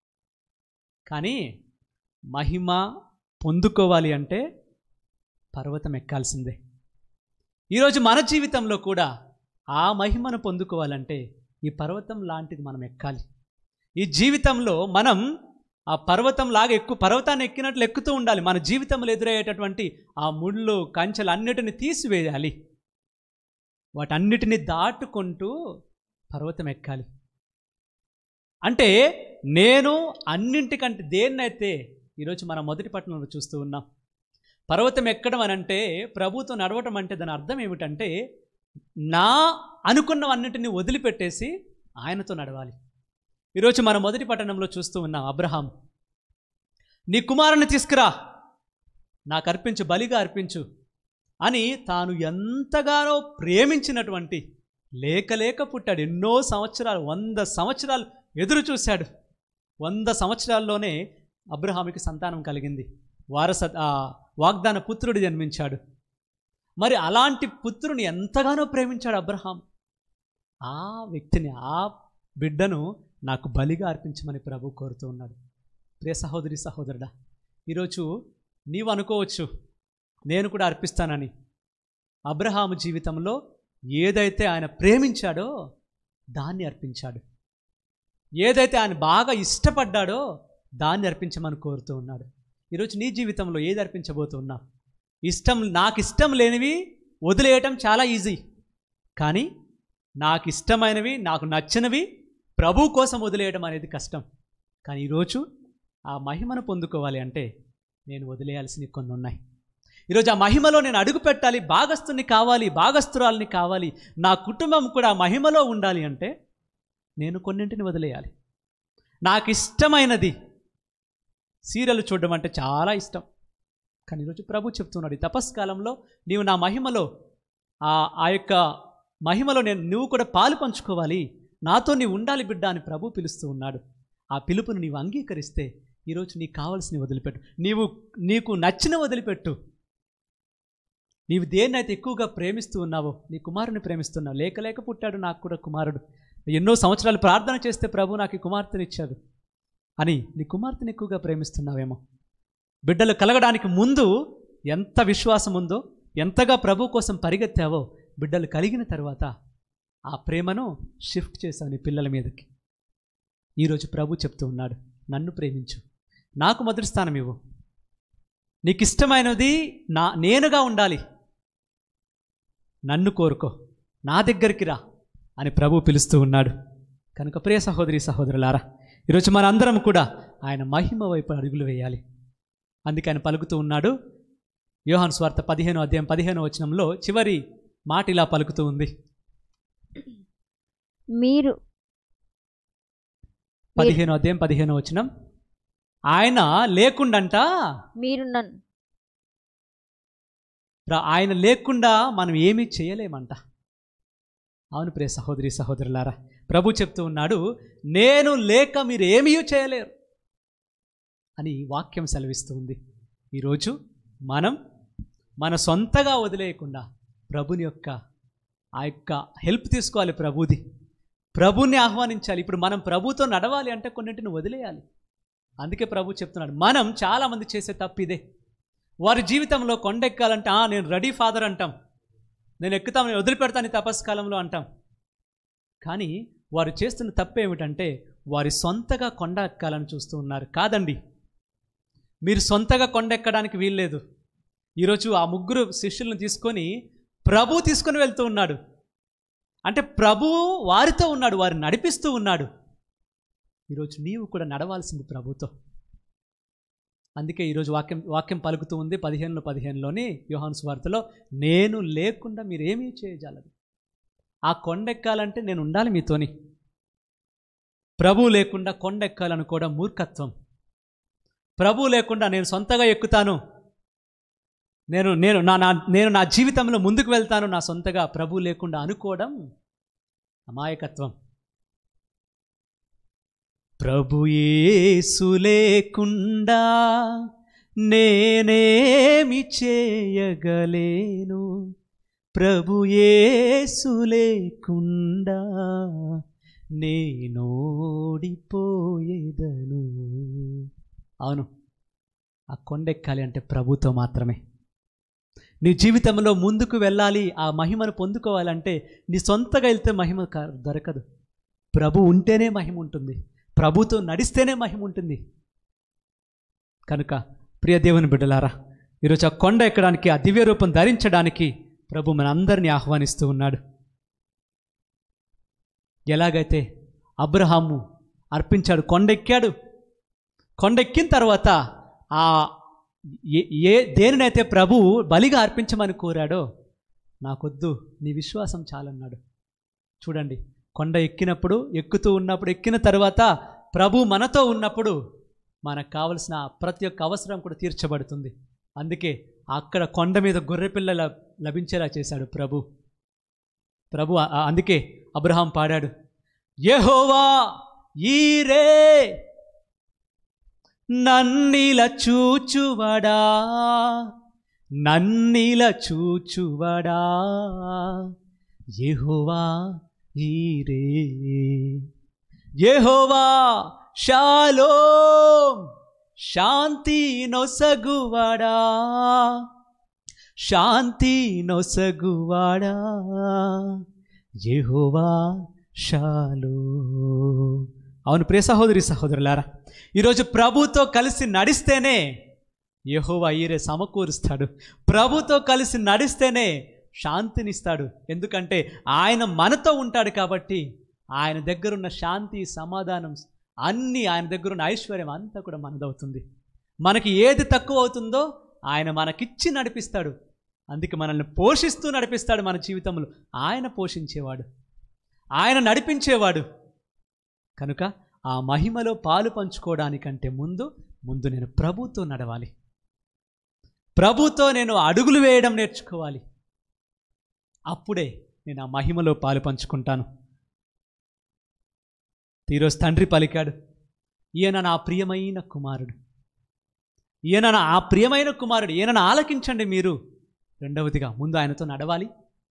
కానీ మహిమ పొందుకోవాలి అంటే పర్వతం ఎక్కాల్సిందే ఈరోజు మన జీవితంలో కూడా ఆ మహిమను పొందుకోవాలంటే ఈ పర్వతం లాంటిది మనం ఎక్కాలి ఈ జీవితంలో మనం ఆ పర్వతం లాగా ఎక్కువ పర్వతాన్ని ఎక్కినట్లు ఎక్కుతూ ఉండాలి మన జీవితంలో ఎదురయ్యేటటువంటి ఆ ముళ్ళు కంచెలు అన్నిటిని తీసివేయాలి వాటన్నిటిని దాటుకుంటూ పర్వతం ఎక్కాలి అంటే నేను అన్నింటికంటే దేన్నైతే ఈరోజు మన మొదటి పట్టణంలో చూస్తూ ఉన్నాం పర్వతం ఎక్కడం అని అంటే ప్రభుతో నడవటం అంటే దాని అర్థం ఏమిటంటే నా అనుకున్నవన్నిటిని వదిలిపెట్టేసి ఆయనతో నడవాలి ఈరోజు మన మొదటి పట్టణంలో చూస్తూ ఉన్నాం అబ్రహాం నీ కుమారుని తీసుకురా నాకు అర్పించు బలిగా అర్పించు అని తాను ఎంతగానో ప్రేమించినటువంటి లేక లేక పుట్టాడు ఎన్నో సంవత్సరాలు వంద సంవత్సరాలు ఎదురు చూశాడు వంద సంవత్సరాల్లోనే అబ్రహాముకి సంతానం కలిగింది వారస ఆ వాగ్దాన పుత్రుడు జన్మించాడు మరి అలాంటి పుత్రుని ఎంతగానో ప్రేమించాడు అబ్రహాం ఆ వ్యక్తిని ఆ బిడ్డను నాకు బలిగా అర్పించమని ప్రభు కోరుతూ ఉన్నాడు ప్రియ సహోదరి సహోదరుడా ఈరోజు నీవు అనుకోవచ్చు నేను కూడా అర్పిస్తానని అబ్రహాము జీవితంలో ఏదైతే ఆయన ప్రేమించాడో దాన్ని అర్పించాడు ఏదైతే ఆయన బాగా ఇష్టపడ్డాడో దాన్ని అర్పించమని కోరుతూ ఉన్నాడు ఈరోజు నీ జీవితంలో ఏది అర్పించబోతున్నావు ఇష్టం నాకు ఇష్టం లేనివి వదిలేయటం చాలా ఈజీ కానీ నాకు ఇష్టమైనవి నాకు నచ్చినవి ప్రభు కోసం వదిలేయడం అనేది కష్టం కానీ ఈరోజు ఆ మహిమను పొందుకోవాలి అంటే నేను వదిలేయాల్సినవి కొన్ని ఉన్నాయి ఈరోజు ఆ మహిమలో నేను అడుగు పెట్టాలి భాగస్తుని కావాలి భాగస్తురాల్ని కావాలి నా కుటుంబం కూడా ఆ మహిమలో ఉండాలి అంటే నేను కొన్నింటిని వదిలేయాలి నాకు ఇష్టమైనది సీరియల్ చూడడం అంటే చాలా ఇష్టం కానీ ఈరోజు ప్రభు చెప్తున్నాడు ఈ తపస్కాలంలో నీవు నా మహిమలో ఆ ఆ యొక్క మహిమలో నేను నువ్వు కూడా పాలు పంచుకోవాలి నాతో నీవు ఉండాలి బిడ్డ అని ప్రభు పిలుస్తూ ఉన్నాడు ఆ పిలుపును నీవు అంగీకరిస్తే ఈరోజు నీకు కావాల్సినవి వదిలిపెట్టు నీవు నీకు నచ్చిన వదిలిపెట్టు నీవు దేన్నైతే ఎక్కువగా ప్రేమిస్తూ ఉన్నావో నీ కుమారుని ప్రేమిస్తున్నావు లేక లేక పుట్టాడు నాకు కూడా కుమారుడు ఎన్నో సంవత్సరాలు ప్రార్థన చేస్తే ప్రభు నాకు ఈ కుమార్తెనిచ్చాడు అని నీ కుమార్తెని ఎక్కువగా ప్రేమిస్తున్నావేమో బిడ్డలు కలగడానికి ముందు ఎంత విశ్వాసం ఉందో ఎంతగా ప్రభు కోసం పరిగెత్తావో బిడ్డలు కలిగిన తర్వాత ఆ ప్రేమను షిఫ్ట్ చేశావు నీ పిల్లల మీదకి ఈరోజు ప్రభు చెప్తూ ఉన్నాడు నన్ను ప్రేమించు నాకు మొదటి స్థానం ఇవ్వు నీకు ఇష్టమైనది నా నేనుగా ఉండాలి నన్ను కోరుకో నా దగ్గరికి రా అని ప్రభు పిలుస్తూ ఉన్నాడు కనుక ప్రియ సహోదరి సహోదరులారా ఈరోజు మనందరం కూడా ఆయన మహిమ వైపు అడుగులు వేయాలి అందుకే ఆయన పలుకుతూ ఉన్నాడు యోహాన్ స్వార్థ పదిహేను అధ్యాయం పదిహేను వచనంలో చివరి మాట ఇలా పలుకుతూ ఉంది మీరు పదిహేను అధ్యాయం పదిహేను వచనం ఆయన లేకుండంట మీరు నన్ను రా- ఆయన లేకుండా మనం ఏమీ చేయలేమంట అవును ప్రియ సహోదరి సహోదరులారా ప్రభు చెప్తూ ఉన్నాడు నేను లేక మీరు ఏమీ చేయలేరు అని వాక్యం సెలవిస్తూ ఉంది ఈరోజు మనం మన సొంతగా వదిలేయకుండా ప్రభుని యొక్క ఆ యొక్క హెల్ప్ తీసుకోవాలి ప్రభుది ప్రభుని ఆహ్వానించాలి ఇప్పుడు మనం ప్రభుతో నడవాలి అంటే కొన్నింటిని వదిలేయాలి అందుకే ప్రభు చెప్తున్నాడు మనం చాలామంది చేసే తప్పు ఇదే వారి జీవితంలో కొండ ఎక్కాలంటే "ఆ, నేను రెడీ ఫాదర్ అంటాం నేను ఎక్కుతాను నేను వదిలిపెడతాను ఈ తపస్కాలంలో అంటాం కానీ వారు చేస్తున్న తప్పు ఏమిటంటే వారి సొంతగా కొండ ఎక్కాలని చూస్తూ ఉన్నారు కాదండి మీరు సొంతగా కొండ ఎక్కడానికి వీల్లేదు ఈరోజు ఆ ముగ్గురు శిష్యులను తీసుకొని ప్రభు తీసుకొని వెళ్తూ ఉన్నాడు అంటే ప్రభు వారితో ఉన్నాడు వారిని నడిపిస్తూ ఉన్నాడు ఈరోజు నీవు కూడా నడవాల్సింది ప్రభుతో అందుకే ఈరోజు వాక్యం వాక్యం పలుకుతూ ఉంది పదిహేనులో పదిహేనులోని యోహాను స్వార్థలో నేను లేకుండా మీరు ఏమీ చేయజాలదు ఆ కొండ ఎక్కాలంటే నేను ఉండాలి మీతోని ప్రభు లేకుండా కొండ ఎక్కాలనుకోవడం మూర్ఖత్వం ప్రభు లేకుండా నేను సొంతగా ఎక్కుతాను నేను నేను నా నా నేను నా జీవితంలో ముందుకు వెళ్తాను నా సొంతగా ప్రభు లేకుండా అనుకోవడం అమాయకత్వం ప్రభు యేసు లేకుండా నేనేమి చేయగలేను ప్రభు యేసు లేకుండా నేనోడిపోయేదను అవును ఆ కొండెక్కాలి అంటే ప్రభుతో మాత్రమే నీ జీవితంలో ముందుకు వెళ్ళాలి ఆ మహిమను పొందుకోవాలంటే నీ సొంతగా వెళ్తే మహిమ కా- దొరకదు ప్రభు ఉంటేనే మహిమ ఉంటుంది ప్రభుతో నడిస్తేనే మహిమ ఉంటుంది కనుక ప్రియ దేవుని బిడ్డలారా ఈరోజు ఆ కొండ ఎక్కడానికి ఆ దివ్య రూపం ధరించడానికి ప్రభు మనందరినీ ఆహ్వానిస్తూ ఉన్నాడు ఎలాగైతే అబ్రహాము అర్పించాడు కొండెక్కాడు కొండెక్కిన తర్వాత ఆ ఏ- ఏ దేనినైతే ప్రభు బలిగా అర్పించమని కోరాడో నాకొద్దు నీ విశ్వాసం చాలన్నాడు చూడండి కొండ ఎక్కినప్పుడు ఎక్కుతూ ఉన్నప్పుడు ఎక్కిన తర్వాత ప్రభు మనతో ఉన్నప్పుడు మనకు కావలసిన ప్రతి ఒక్క అవసరం కూడా తీర్చబడుతుంది అందుకే అక్కడ కొండ మీద గొర్రెపిల్ల ల- లభించేలా చేశాడు ప్రభు ప్రభు ఆ- ఆ- అందుకే అబ్రహాం పాడాడు యెహోవా ఈరే నన్నిల చూచువడా నన్నిల చూచువడా యెహోవా ఈరే యెహోవా షాలోం శాంతి నొసగువడా శాంతి నొసగువాడా యెహోవా షాలో అవును ప్రియ సహోదరి సహోదరులారా ఈరోజు ప్రభుతో కలిసి నడిస్తేనే యెహోవా ఈరే సమకూరుస్తాడు ప్రభుతో కలిసి నడిస్తేనే శాంతినిస్తాడు ఎందుకంటే ఆయన మనతో ఉంటాడు కాబట్టి ఆయన దగ్గరున్న శాంతి సమాధానం అన్నీ ఆయన దగ్గరున్న ఐశ్వర్యం అంతా కూడా మనదవుతుంది మనకి ఏది తక్కువ అవుతుందో ఆయన మనకిచ్చి నడిపిస్తాడు అందుకే మనల్ని పోషిస్తూ నడిపిస్తాడు మన జీవితంలో ఆయన పోషించేవాడు ఆయన నడిపించేవాడు కనుక ఆ మహిమలో పాలు పంచుకోవడానికంటే ముందు ముందు నేను ప్రభుతో నడవాలి ప్రభుతో నేను అడుగులు వేయడం నేర్చుకోవాలి అప్పుడే నేను ఆ మహిమలో పాలు పంచుకుంటాను ఈరోజు తండ్రి పలికాడు ఈయన నా ప్రియమైన కుమారుడు ఈయన నా ఆ ప్రియమైన కుమారుడు ఈయనను ఆలకించండి మీరు రెండవదిగా ముందు ఆయనతో నడవాలి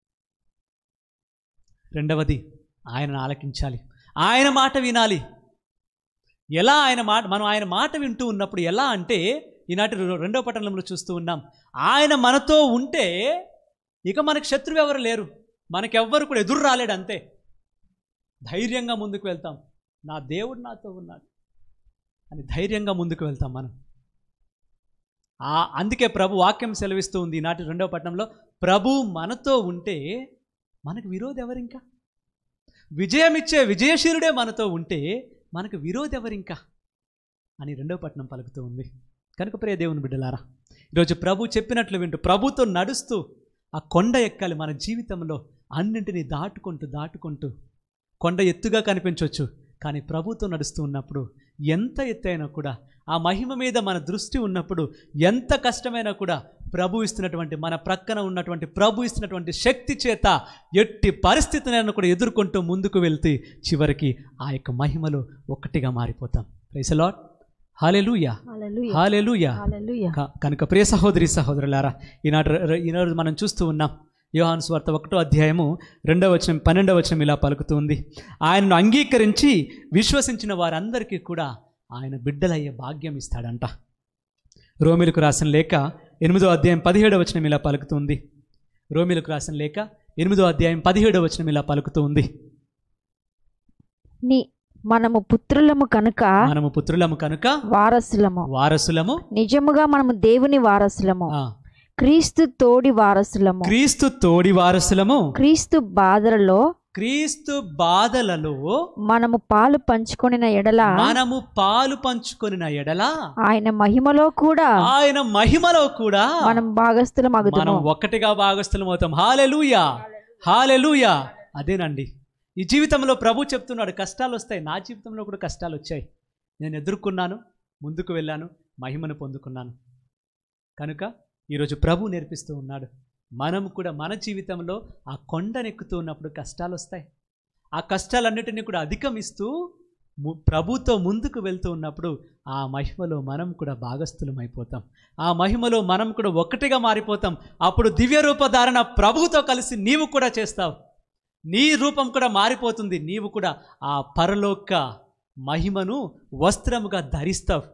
రెండవది ఆయనను ఆలకించాలి ఆయన మాట వినాలి ఎలా ఆయన మాట మనం ఆయన మాట వింటూ ఉన్నప్పుడు ఎలా అంటే ఈనాటి రె- రెండవ పట్టణంలో చూస్తూ ఉన్నాం ఆయన మనతో ఉంటే ఇక మనకు శత్రువు ఎవరు లేరు మనకెవ్వరు కూడా ఎదురు రాలేడు అంతే ధైర్యంగా ముందుకు వెళ్తాం నా దేవుడు నాతో ఉన్నాడు అని ధైర్యంగా ముందుకు వెళ్తాం మనం ఆ అందుకే ప్రభు వాక్యం సెలవిస్తూ ఉంది ఈనాటి రెండవ పట్టణంలో ప్రభు మనతో ఉంటే మనకు విరోధి ఎవరింకా విజయం ఇచ్చే విజయశీలుడే మనతో ఉంటే మనకు విరోధి ఎవరింకా అని రెండవ పట్టణం పలుకుతూ ఉంది కనుక ప్రియ దేవుని బిడ్డలారా ఈరోజు ప్రభు చెప్పినట్లు వింటూ ప్రభుతో నడుస్తూ ఆ కొండ ఎక్కాలి మన జీవితంలో అన్నింటినీ దాటుకుంటూ దాటుకుంటూ కొండ ఎత్తుగా కనిపించవచ్చు కానీ ప్రభుతో నడుస్తూ ఉన్నప్పుడు ఎంత ఎత్తైనా కూడా ఆ మహిమ మీద మన దృష్టి ఉన్నప్పుడు ఎంత కష్టమైనా కూడా ప్రభు ఇస్తున్నటువంటి మన ప్రక్కన ఉన్నటువంటి ప్రభు ఇస్తున్నటువంటి శక్తి చేత ఎట్టి పరిస్థితులను కూడా ఎదుర్కొంటూ ముందుకు వెళ్తే చివరికి ఆ యొక్క మహిమలో ఒక్కటిగా మారిపోతాం ప్రైసలాట్ హాలెలూయా హల్లెలూయా. హాలెలూయా హల్లెలూయా. క- కనుక ప్రియ సహోదరి సహోదరులారా ఈనాడు ర- ఈనాడు మనం చూస్తూ ఉన్నాం యోహాను స్వార్త ఒకటో అధ్యాయము రెండవ వచనం పన్నెండవ వచనం ఇలా పలుకుతుంది ఆయనను అంగీకరించి విశ్వసించిన వారందరికీ కూడా ఆయన బిడ్డలయ్యే భాగ్యం ఇస్తాడంట రోమిలకు రాసిన లేఖ ఎనిమిదో అధ్యాయం పదిహేడవ వచనం ఇలా పలుకుతుంది రోమిలకు రాసిన లేఖ ఎనిమిదో అధ్యాయం పదిహేడవ వచనం ఇలా పలుకుతూ ఉంది నీ మనము పుత్రులము కనుక మనము పుత్రులము కనుక వారసులము వారసులము నిజముగా మనము దేవుని వారసులము ఆ, క్రీస్తు తోడి వారసులము క్రీస్తు తోడి వారసులము క్రీస్తు బాధలలో క్రీస్తు బాధలలో మనము పాలు పంచుకొనిన ఎడల మనము పాలు పంచుకొనిన ఎడల ఆయన మహిమలో కూడా ఆయన మహిమలో కూడా మనం భాగస్థులం మనం అగుతాము ఒక్కటిగా భాగస్థులం అవుతాం హాలెలూయా హాలెలూయా అదేనండి ఈ జీవితంలో ప్రభు చెప్తున్నాడు కష్టాలు వస్తాయి నా జీవితంలో కూడా కష్టాలు వచ్చాయి నేను ఎదుర్కొన్నాను ముందుకు వెళ్ళాను మహిమను పొందుకున్నాను కనుక ఈరోజు ప్రభు నేర్పిస్తూ ఉన్నాడు మనం కూడా మన జీవితంలో ఆ కొండనెక్కుతూ ఉన్నప్పుడు కష్టాలు వస్తాయి ఆ కష్టాలన్నిటినీ కూడా అధిగమిస్తూ ము- ప్రభుతో ముందుకు వెళ్తూ ఉన్నప్పుడు ఆ మహిమలో మనం కూడా భాగస్థులం అయిపోతాం ఆ మహిమలో మనం కూడా ఒక్కటిగా మారిపోతాం అప్పుడు దివ్య రూపధారణ ప్రభువుతో కలిసి నీవు కూడా చేస్తావు నీ రూపం కూడా మారిపోతుంది నీవు కూడా ఆ పరలోక మహిమను వస్త్రముగా ధరిస్తావు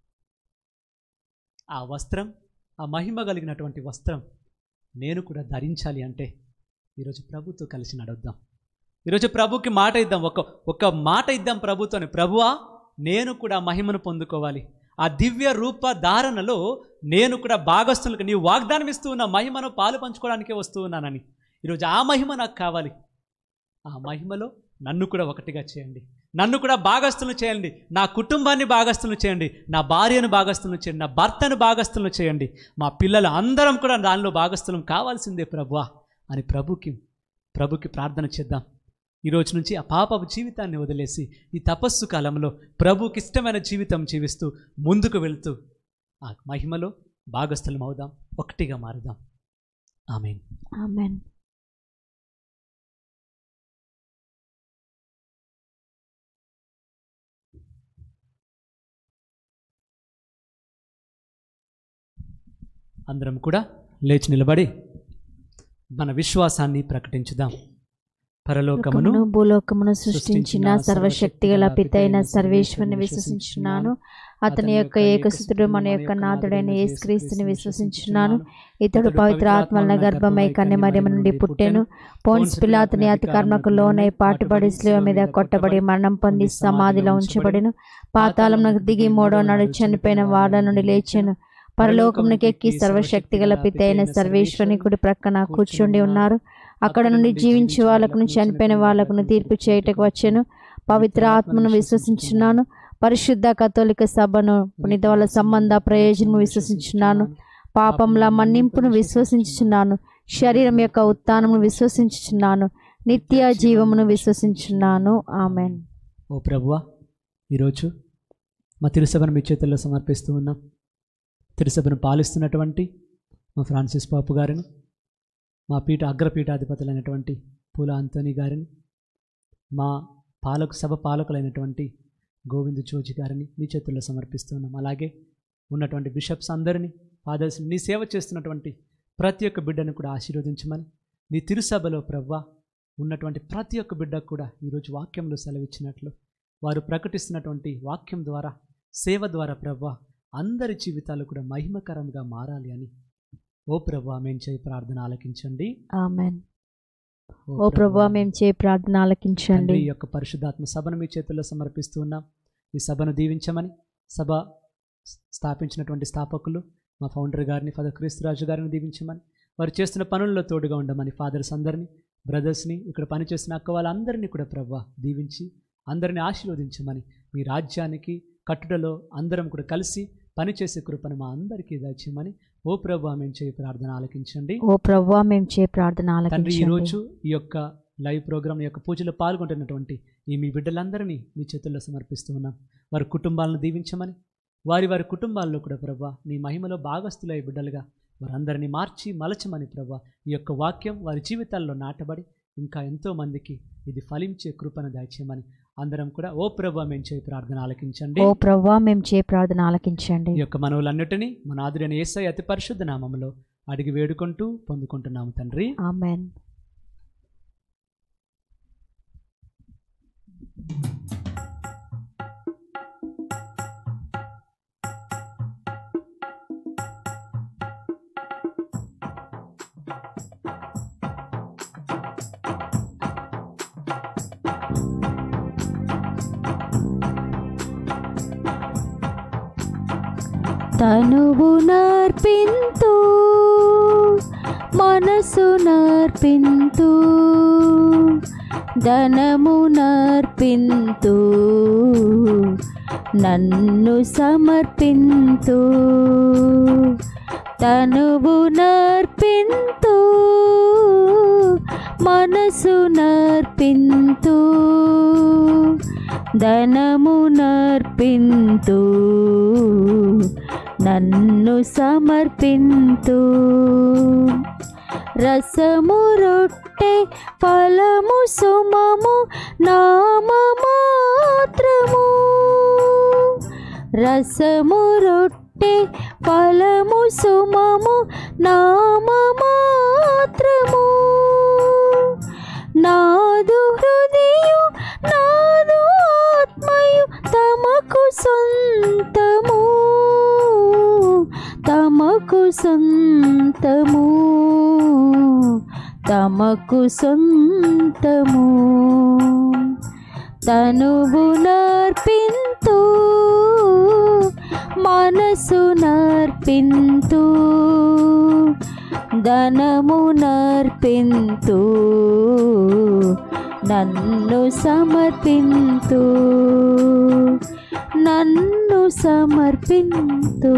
ఆ వస్త్రం ఆ మహిమ కలిగినటువంటి వస్త్రం నేను కూడా ధరించాలి అంటే ఈరోజు ప్రభుతో కలిసి నడుద్దాం ఈరోజు ప్రభుకి మాట ఇద్దాం ఒక ఒక మాట ఇద్దాం ప్రభుతోని ప్రభువా నేను కూడా మహిమను పొందుకోవాలి ఆ దివ్య రూప ధారణలో నేను కూడా భాగస్థులకు నీవు వాగ్దానం ఇస్తూ ఉన్న మహిమను పాలు పంచుకోవడానికే వస్తూ ఉన్నానని ఈరోజు ఆ మహిమ నాకు కావాలి ఆ మహిమలో నన్ను కూడా ఒకటిగా చేయండి నన్ను కూడా భాగస్థులు చేయండి నా కుటుంబాన్ని భాగస్థులు చేయండి నా భార్యను భాగస్థులు చేయండి నా భర్తను భాగస్థులు చేయండి మా పిల్లలు అందరం కూడా దానిలో భాగస్థులం కావాల్సిందే ప్రభువా అని ప్రభుకి ప్రభుకి ప్రార్థన చేద్దాం ఈ రోజు నుంచి ఆ పాపపు జీవితాన్ని వదిలేసి ఈ తపస్సు కాలంలో ప్రభుకి ఇష్టమైన జీవితం జీవిస్తూ ముందుకు వెళ్తూ ఆ మహిమలో భాగస్థులం అవుదాం ఒకటిగా మారుదాం ఆమెన్ ఆమెన్ అందరం కూడా లేచి నిలబడి మన విశ్వాసాన్ని ప్రకటించుదాం పరలోకమును లోకమును భూలోకమును సృష్టించిన సర్వశక్తిగల పితైన సర్వేశ్వరుని విశ్వసించున్నాను అతని యొక్క ఏకసుతుడు మన యొక్క నాథుడైన యేసుక్రీస్తుని విశ్వసించున్నాను ఇతడు పవిత్ర ఆత్మల గర్భమై కన్యమర్యమ నుండి పుట్టెను పోన్స్ పిలాతుని అతి కర్మకు లోనై పాటుపడి శిలువ మీద కొట్టబడి మరణం పొంది సమాధిలో ఉంచబడిను పాతాళంలోకి దిగి మూడో నాడు చనిపోయిన వాళ్ళ నుండి లేచెను పరలోకమునికి ఎక్కి సర్వశక్తిగల పితైన సర్వేశ్వరుని కుడి ప్రక్కన కూర్చుండి ఉన్నారు అక్కడ నుండి జీవించే వాళ్ళకును చనిపోయిన వాళ్ళకును తీర్పు చేయుటకు వచ్చాను పవిత్ర ఆత్మను విశ్వసించున్నాను పరిశుద్ధ కథోలిక సభను పునీత వాళ్ళ సంబంధ ప్రయోజనము విశ్వసించున్నాను పాపంల మన్నింపును విశ్వసించుచున్నాను శరీరం యొక్క ఉత్థానమును విశ్వసించుచున్నాను నిత్య జీవమును విశ్వసించున్నాను ఆమెన్ ఓ ప్రభువా ఈరోజు మా తిరుసభను మీ చేతుల్లో సమర్పిస్తూ ఉన్నాం తిరుసభను పాలిస్తున్నటువంటి మా ఫ్రాన్సిస్ పాపు గారిని మా పీఠ అగ్రపీఠాధిపతులైనటువంటి పూల అంతోని గారిని మా పాలక సభ పాలకులైనటువంటి గోవింద్ చోజి గారిని మీ చేతుల్లో సమర్పిస్తున్నాం అలాగే ఉన్నటువంటి బిషప్స్ అందరినీ ఫాదర్స్ నీ సేవ చేస్తున్నటువంటి ప్రతి ఒక్క బిడ్డను కూడా ఆశీర్వదించమని నీ తిరుసభలో ప్రవ్వా ఉన్నటువంటి ప్రతి ఒక్క బిడ్డకు కూడా ఈరోజు వాక్యంలో సెలవిచ్చినట్లు వారు ప్రకటిస్తున్నటువంటి వాక్యం ద్వారా సేవ ద్వారా ప్రవ్వా అందరి జీవితాలు కూడా మహిమకరంగా మారాలి అని ఓ ప్రభా మేము చేయి ప్రార్థన ఆలకించండి ఆమెన్ ఓ ప్రభు మేము చే ప్రార్థన ఆలకించండి తండ్రి ఈ యొక్క పరిశుద్ధాత్మ సభను మీ చేతుల్లో సమర్పిస్తూ ఉన్నాం ఈ సభను దీవించమని సభ స్థాపించినటువంటి స్థాపకులు మా ఫౌండర్ గారిని ఫాదర్ క్రీస్తురాజు గారిని దీవించమని వారు చేస్తున్న పనుల్లో తోడుగా ఉండమని ఫాదర్స్ అందరినీ బ్రదర్స్ని ఇక్కడ పనిచేస్తున్న అక్క వాళ్ళందరినీ కూడా ప్రవ్వా దీవించి అందరిని ఆశీర్వదించమని మీ రాజ్యానికి కట్టుడలో అందరం కూడా కలిసి పనిచేసే కృపను మా అందరికీ దయచేయమని ఓ ప్రభు మేము చేయి ప్రార్థన ఆలకించండి ఓ ప్రభు మేము చే ప్రార్థన తండ్రి ఈ ఆలకించండి రోజు ఈ యొక్క లైవ్ ప్రోగ్రామ్ యొక్క పూజలో పాల్గొంటున్నటువంటి ఈ మీ బిడ్డలందరినీ మీ చేతుల్లో సమర్పిస్తూ ఉన్నాం వారి కుటుంబాలను దీవించమని వారి వారి కుటుంబాల్లో కూడా ప్రభా నీ మహిమలో భాగస్థులై బిడ్డలుగా వారందరినీ మార్చి మలచమని ప్రభా ఈ యొక్క వాక్యం వారి జీవితాల్లో నాటబడి ఇంకా ఎంతో మందికి ఇది ఫలించే కృపను దయచేయమని అందరం కూడా ఓ ప్రభా మేము చేయి ప్రార్థన ఆలకించండి ఓ ప్రభు మేము చే ప్రార్థన ఆలకించండి ఈ యొక్క మనవులన్నిటినీ మన ఆదురైన ఏసై అతి పరిశుద్ధ నామములో అడిగి వేడుకుంటూ పొందుకుంటున్నాము తండ్రి ఆమెన్ తనువు నర్పింతు మనసు నర్పింతు ధనము నర్పింతు నన్ను సమర్పింతు తనువు నర్పింతు మనసు నర్పింతు ధనము నర్పింతు నన్ను సమర్పింతు రసము రొట్టె ఫలము సుమము నామమాత్రము రసము రొట్టె ఫలము సుమము నామమాత్రము నాదు హృదయు నాదు ఆత్మయు తమకు సొంతము తమకు సొంతము తమకు సొంతము తనువు నర్పింతు మనసు నర్పింతు ధనము నర్పింతు నన్ను సమర్పింతు నన్ను సమర్పింతు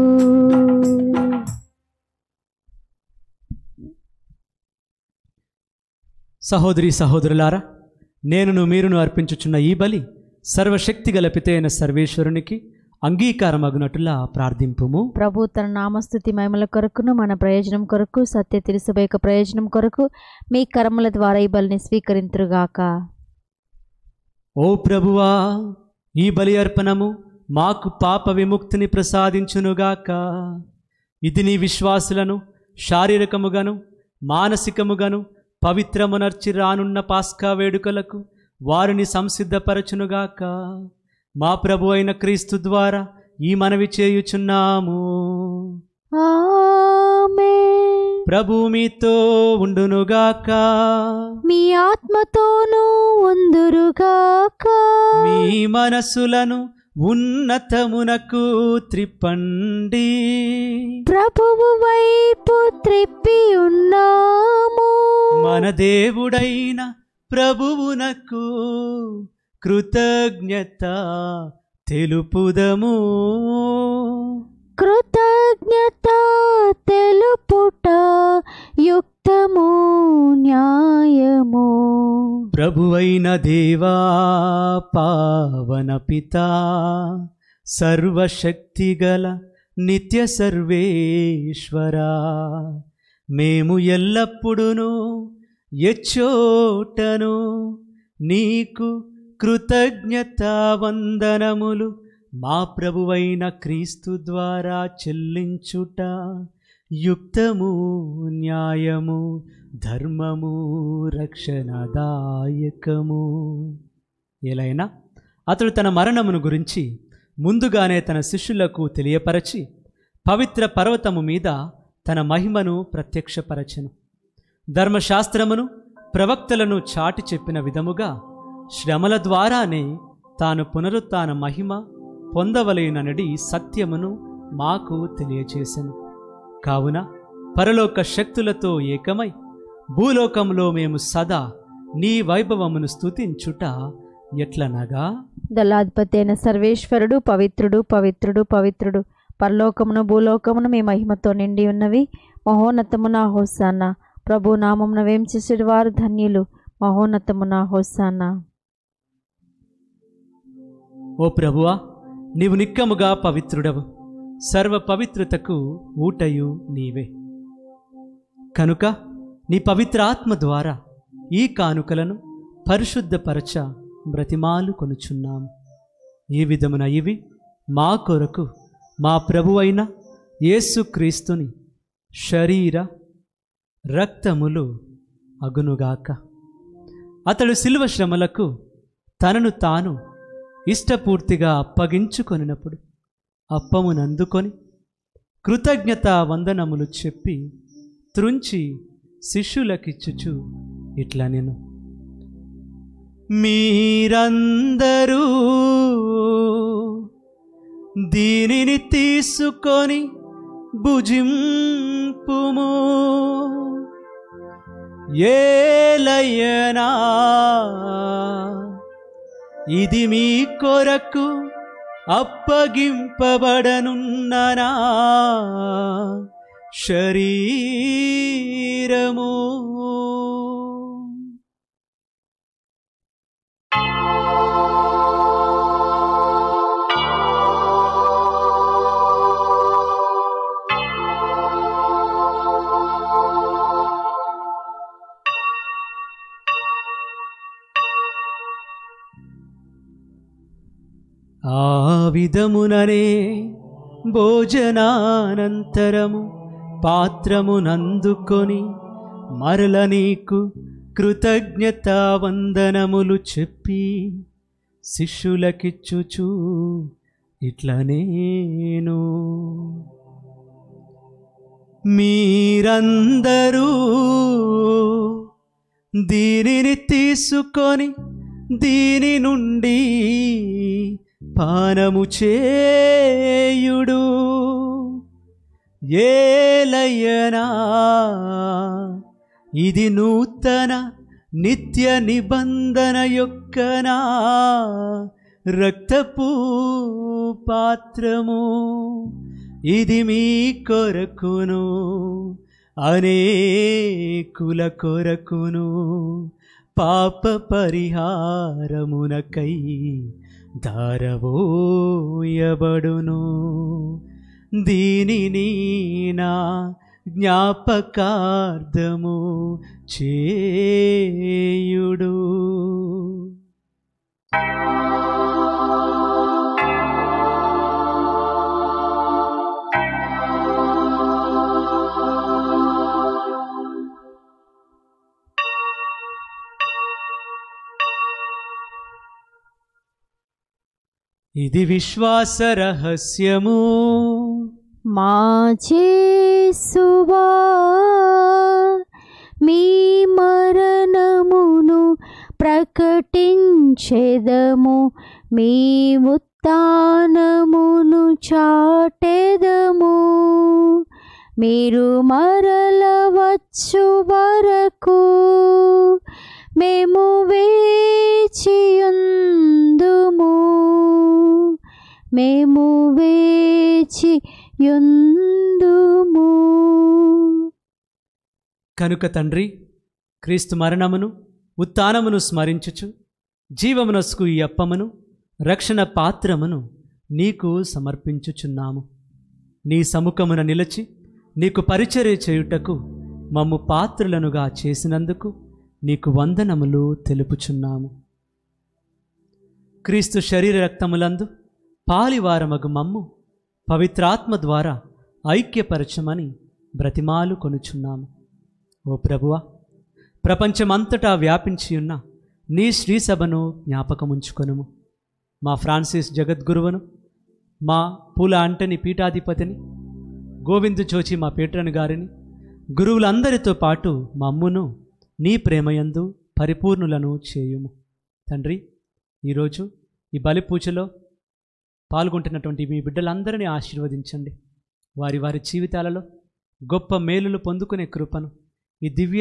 సహోదరి సహోదరులారా నేనును మీరును అర్పించుచున్న ఈ బలి సర్వశక్తి గల పితైన సర్వేశ్వరునికి అంగీకారమగునట్టులా ప్రార్థింపుము ప్రభు తన నామస్థుతి మహిమల కొరకును మన ప్రయోజనం కొరకు సత్య తెలుసుబ యొక్క ప్రయోజనం కొరకు మీ కర్మల ద్వారా ఈ బలిని స్వీకరింతురుగాక ఓ ప్రభువా ఈ బలి అర్పణము మాకు పాప విముక్తిని ప్రసాదించునుగాక ఇది నీ విశ్వాసులను శారీరకముగాను మానసికముగాను పవిత్రమునర్చి రానున్న పాస్కా వేడుకలకు వారిని సంసిద్ధపరచునుగాక మా ప్రభు అయిన క్రీస్తు ద్వారా ఈ మనవి చేయుచున్నాము ఆమేన్. ప్రభు మీతో ఉండునుగాక మీ ఆత్మతోనూ ఉందురుగాక మీ మనసులను ఉన్నతమునకు త్రిప్పండి ప్రభువు వైపు త్రిప్పి ఉన్నాము మన దేవుడైన ప్రభువునకు కృతజ్ఞత తెలుపుదము కృతజ్ఞత తెలుపుట యుక్తము న్యాయము ప్రభువైన దేవా పావన పిత సర్వశక్తిగల నిత్య సర్వేశ్వరా మేము ఎల్లప్పుడూ ఎచ్చోటను నీకు కృతజ్ఞత వందనములు మా ప్రభువైన క్రీస్తు ద్వారా చెల్లించుట యుక్తము న్యాయము ధర్మము రక్షణదాయకము ఎలైనా అతడు తన మరణమును గురించి ముందుగానే తన శిష్యులకు తెలియపరచి పవిత్ర పర్వతము మీద తన మహిమను ప్రత్యక్షపరచెను ధర్మశాస్త్రమును ప్రవక్తలను చాటి చెప్పిన విధముగా శ్రమల ద్వారానే తాను పునరుత్న మహిమ పొందవలేననడి సత్యమును మాకు తెలియచేసెను కావున పరలోక శక్తులతో ఏకమై భూలోకంలో మేము సదా నీ వైభవమును స్తుతించుట ఎట్లనగా దళాధిపతి అయిన సర్వేశ్వరుడు పవిత్రుడు పవిత్రుడు పవిత్రుడు పరలోకమును భూలోకమును మీ మహిమతో నిండి ఉన్నవి మహోన్నతమున హోసాన్న ప్రభు నామమున వేం చేసేడు వారు ధన్యులు మహోన్నతమున హోసాన్న ఓ ప్రభువా నీవు నిక్కముగా పవిత్రుడవు సర్వ పవిత్రతకు ఊటయు నీవే కనుక నీ పవిత్ర ఆత్మ ద్వారా ఈ కానుకలను పరిశుద్ధపరచ బ్రతిమాలు కొనుచున్నాము ఈ విధమున ఇవి మా కొరకు మా ప్రభువైన యేసుక్రీస్తుని శరీర రక్తములు అగునుగాక అతడు శిలువ శ్రమలకు తనను తాను ఇష్టపూర్తిగా అప్పగించుకొనినప్పుడు అప్పమునందుకొని కృతజ్ఞత వందనములు చెప్పి త్రుంచి శిష్యులకిచ్చుచు ఇట్లా నేను మీరందరూ దీనిని తీసుకొని భుజింపుము ఏలయ్యనా ఇది మీ కొరకు అప్పగింపబడనున్ననా శరీరము ఆ విధముననే భోజనానంతరము పాత్రమునందుకొని మరల నీకు కృతజ్ఞత వందనములు చెప్పి శిష్యులకిచ్చుచు ఇట్ల నేను మీరందరూ దీనిని తీసుకొని దీని నుండి పానము చేయుడు ఏలయ్యనా ఇది నూతన నిత్య నిబంధన యొక్కనా రక్తపు పాత్రము ఇది మీ కొరకును అనేకుల కొరకును పాప పరిహారమునకై దారవోయబడును దీనిని నా జ్ఞాపకార్థము చేయుడు ఇది విశ్వాస రహస్యము మా చేసువా మీ మరణమును ప్రకటించెదము మీ ఉత్థానమును చాటెదము మీరు మరల వచ్చు వరకు మేము వేచియుందుము మేము వేచి యుందుము కనుక తండ్రి క్రీస్తు మరణమును ఉత్థానమును స్మరించుచు జీవమునస్కు ఈ అప్పమును రక్షణ పాత్రమును నీకు సమర్పించుచున్నాము నీ సముఖమున నిలచి నీకు పరిచర్య చేయుటకు మమ్ము పాత్రులనుగా చేసినందుకు నీకు వందనములు తెలుపుచున్నాము క్రీస్తు శరీర రక్తములందు పాలివారమగు మమ్ము పవిత్రాత్మ ద్వారా ఐక్యపరచమని బ్రతిమాలు కొనుచున్నాము ఓ ప్రభువా ప్రపంచమంతటా వ్యాపించి ఉన్న నీ శ్రీసభను జ్ఞాపకముంచుకొనుము మా ఫ్రాన్సిస్ జగద్గురువును మా పూల అంటని పీఠాధిపతిని గోవిందు జోచి మా పేట్రన్ గారిని గురువులందరితో పాటు మమ్మును నీ ప్రేమయందు పరిపూర్ణులను చేయుము తండ్రి ఈరోజు ఈ బలి పూజలో పాల్గొంటున్నటువంటి మీ బిడ్డలందరినీ ఆశీర్వదించండి వారి వారి జీవితాలలో గొప్ప మేలులు పొందుకునే కృపను ఈ దివ్య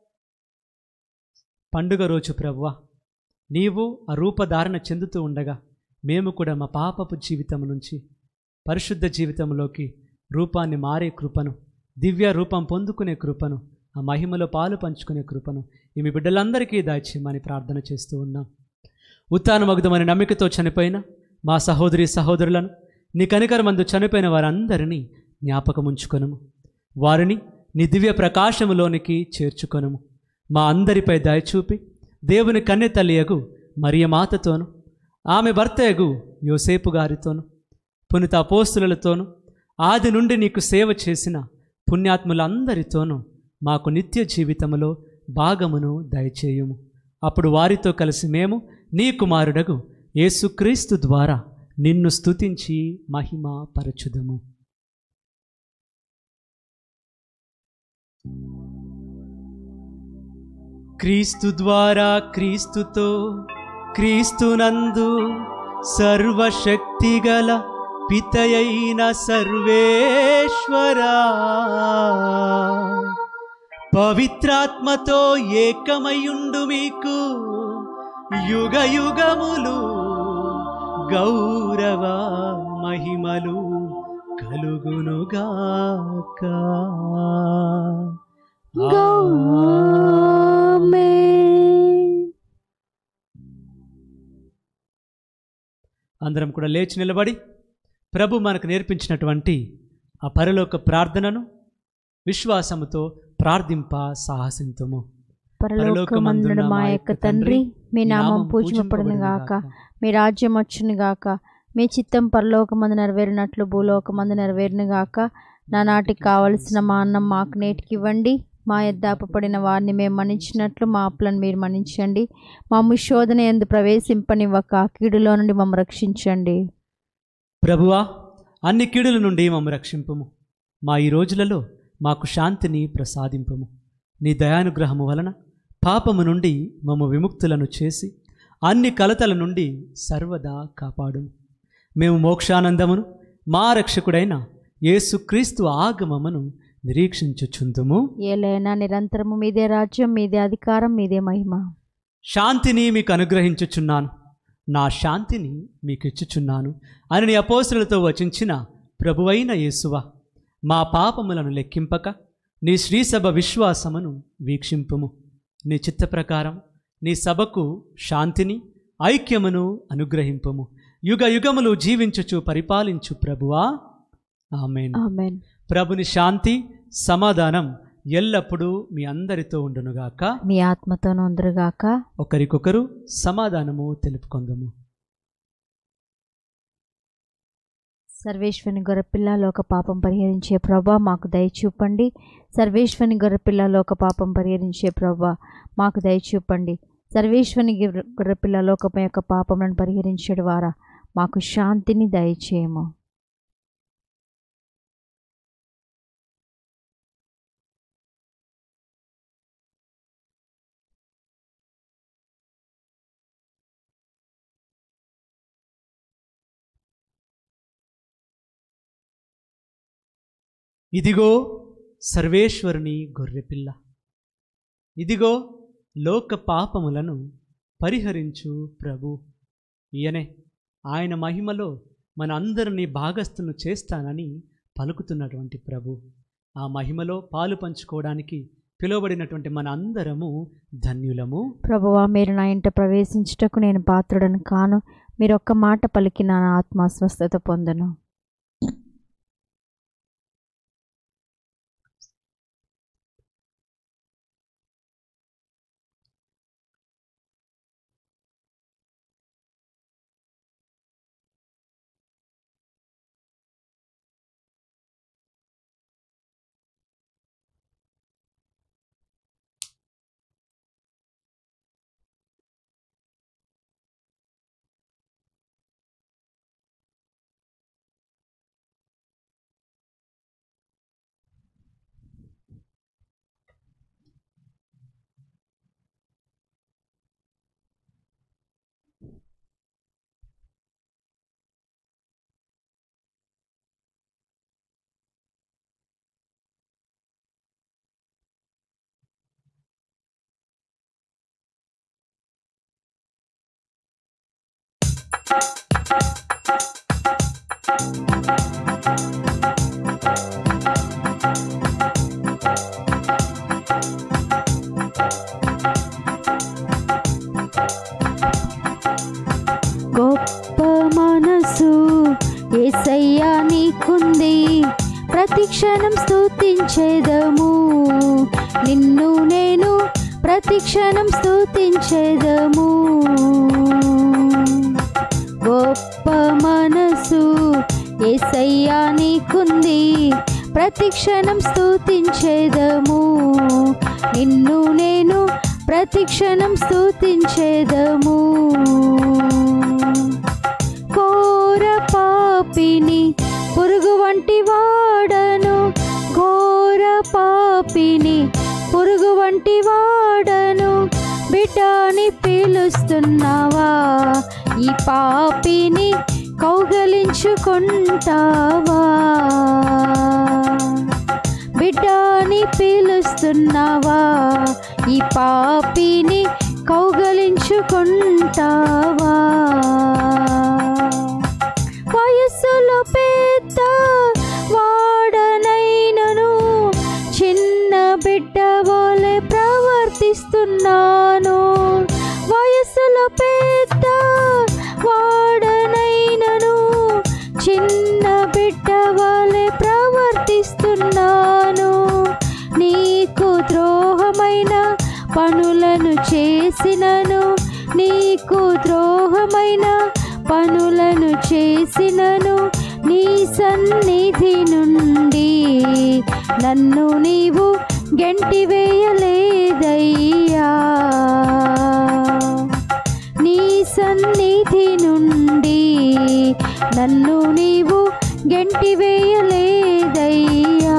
పండుగ రోజు ప్రవ్వ నీవు ఆ రూపధారణ చెందుతూ ఉండగా మేము కూడా మా పాపపు జీవితం నుంచి పరిశుద్ధ జీవితంలోకి రూపాన్ని మారే కృపను దివ్య రూపం పొందుకునే కృపను ఆ మహిమలో పాలు పంచుకునే కృపను ఈ మీ బిడ్డలందరికీ దాచేయమని ప్రార్థన చేస్తూ ఉన్నాం ఉత్తానమగుదమని నమ్మికతో చనిపోయిన మా సహోదరి సహోదరులను నీ కనికరమందు చనిపోయిన వారందరినీ జ్ఞాపకముంచుకొనుము వారిని నీ దివ్య ప్రకాశములోనికి చేర్చుకొనుము మా అందరిపై దయచూపి దేవుని కన్నె తల్లియగు మరియ మాతతోను ఆమె భర్తయగు యోసేపు గారితోను పునిత అపోస్తులతోనూ ఆది నుండి నీకు సేవ చేసిన పుణ్యాత్ములందరితోనూ మాకు నిత్య జీవితములో భాగమును దయచేయుము అప్పుడు వారితో కలిసి మేము నీ కుమారుడగు యేసుక్రీస్తు ద్వారా నిన్ను స్తుతించి మహిమ పరచుదము క్రీస్తు ద్వారా క్రీస్తుతో క్రీస్తునందు సర్వశక్తిగల పితయైన సర్వేశ్వరా పవిత్రాత్మతో ఏకమయుండు మీకు యుగ యుగములు గౌరవ మహిమలు కలుగునుగాక ఆమేన్. అందరం కూడా లేచి నిలబడి ప్రభు మనకు నేర్పించినటువంటి ఆ పరలోక ప్రార్థనను విశ్వాసముతో ప్రార్థింప సాహసింతుము పరలోకమందున మా యొక్క తండ్రి మీ నామం పూజింపబడును గాక మీ రాజ్యం వచ్చును గాక మీ చిత్తం పరలోకమందు నెరవేరినట్లు భూలోకమందు నెరవేరును గాక నా నాటికి కావలసిన మా అన్నం మాకు నేటికి ఇవ్వండి మా ఎద్దాపడిన వారిని మేము మన్నించినట్లు మా అప్పులను మీరు మన్నించండి మా శోధన ఎందు ప్రవేశింపనివ్వక కీడులో నుండి మమ్మల్ని రక్షించండి ప్రభువా అన్ని కీడుల నుండి మమ్మ రక్షింపుము మా ఈ రోజులలో మాకు శాంతిని ప్రసాదింపుము నీ దయానుగ్రహము వలన పాపము నుండి మమ్మ విముక్తులను చేసి అన్ని కలతల నుండి సర్వదా కాపాడుము మేము మోక్షానందమును మా రక్షకుడైన యేసుక్రీస్తు ఆగమమును నిరీక్షించుచుందుము ఏలైనా నిరంతరము మీదే రాజ్యం మీదే అధికారం మీదే మహిమ శాంతిని మీకు అనుగ్రహించుచున్నాను నా శాంతిని మీకు ఇచ్చుచున్నాను అని నీ అపోసరులతో వచించిన ప్రభువైన యేసువ మా పాపములను లెక్కింపక నీ శ్రీసభ విశ్వాసమును వీక్షింపుము నీ చిత్త ప్రకారం నీ సభకు శాంతిని ఐక్యమును అనుగ్రహింపుము యుగ యుగములు జీవించుచు పరిపాలించు ప్రభువా ఆమెన్ ఆమెన్ ప్రభుని శాంతి సమాధానం ఎల్లప్పుడూ మీ అందరితో ఉండునుగాక మీ ఆత్మతో నొందరుగాక ఒకరికొకరు సమాధానము తెలుపుకుందాము సర్వేశ్వని గొర్రెపిల్ల లోక పాపం పరిహరించే ప్రభా మాకు దయ చూపండి సర్వేశ్వని గొర్రెపిల్ల లోక పాపం పరిహరించే ప్రభా మాకు దయ చూపండి సర్వేశ్వని గిర్- గొర్రెపిల్ల లోకం యొక్క పాపములను పరిహరించడం ద్వారా మాకు శాంతిని దయచేయము ఇదిగో సర్వేశ్వరుని గొర్రెపిల్ల ఇదిగో లోక పాపములను పరిహరించు ప్రభు ఈయనే ఆయన మహిమలో మన అందరినీ భాగస్థులను చేస్తానని పలుకుతున్నటువంటి ప్రభు ఆ మహిమలో పాలు పంచుకోవడానికి పిలువబడినటువంటి మన అందరము ధన్యులము ప్రభువా మీరు నా ఇంట ప్రవేశించుటకు నేను పాత్రుడను కాను మీరు ఒక్క మాట పలికి నా ఆత్మ స్వస్థత పొందను గొప్ప మనసు ఏసయ్యా నీకుంది ప్రతి క్షణం స్తుతించేదము నిన్ను నేను ప్రతి క్షణం స్తుతించేదము గొప్ప మనసు ఏసయ్యా నీకుంది ప్రతి క్షణం స్తుతించేదము నిన్ను నేను ప్రతి క్షణం స్తుతించేదము ఘోర పాపిని పురుగు వంటి వాడను ఘోర పాపిని పురుగు వంటి వాడను బిడ్డాని పిలుస్తున్నావా ఈ పాపిని కౌగలించుకుంటావా బిడ్డాని పిలుస్తున్నావా ఈ పాపిని కౌగలించుకుంటావా వయస్సులో పెద్ద వాడనైనను చిన్న బిడ్డ వలె ప్రవర్తిస్తున్నాను వయస్సులో పెద్ద వాడనైనను చిన్న బిడ్డ వలె ప్రవర్తిస్తున్నాను నీకు ద్రోహమైన పనులను చేసినను నీకు ద్రోహమైన పనులను చేసినను నీ సన్నిధి నుండి నన్ను నీవు గెంటివేయలేదయ్యా నీ సన్నిధి నుండి నన్ను నీవు గెంటివేయలేదయ్యా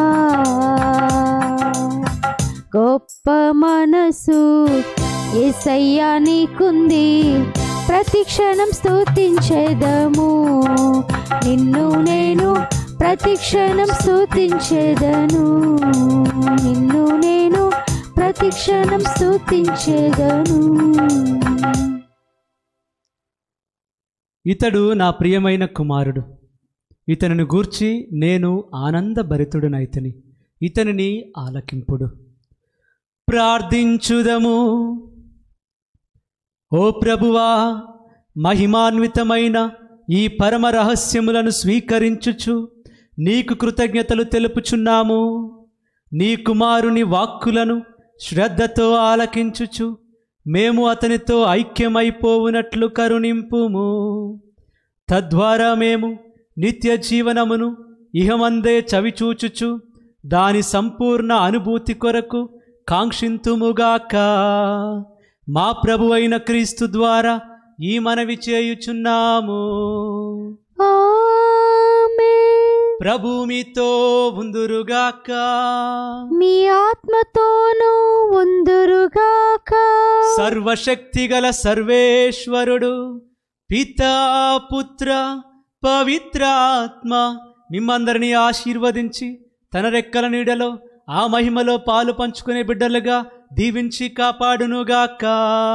గొప్ప మనసు ఏసయ్యా నీకుంది ప్రతి క్షణం స్తుతించేదము నిన్ను నేను ప్రతి క్షణం స్తుతించేదను నిన్ను నేను ప్రతి క్షణం స్తుతించేదను ఇతడు నా ప్రియమైన కుమారుడు ఇతనిని గూర్చి నేను ఆనందభరితుడనైతని ఇతనిని ఆలకింపుడు ప్రార్థించుదము ఓ ప్రభువా మహిమాన్వితమైన ఈ పరమ రహస్యములను స్వీకరించుచు నీకు కృతజ్ఞతలు తెలుపుచున్నాము నీ కుమారుని వాక్కులను శ్రద్ధతో ఆలకించుచు మేము అతనితో ఐక్యమైపోవునట్లు కరుణింపుము తద్వారా మేము నిత్య జీవనమును ఇహమందే చవిచూచుచు దాని సంపూర్ణ అనుభూతి కొరకు కాంక్షింతుముగాక మా ప్రభు అయిన క్రీస్తు ద్వారా ఈ మనవి చేయుచున్నాము ఆమేన్. ప్రభు మీతో ఉందురుగాక మీ ఆత్మతోనూ ఉందురుగాక సర్వశక్తిగల సర్వేశ్వరుడు పితా పుత్ర పవిత్రాత్మ మిమ్మందరినీ ఆశీర్వదించి తన రెక్కల నీడలో ఆ మహిమలో పాలు పంచుకునే బిడ్డలుగా దీవించి కాపాడునుగాక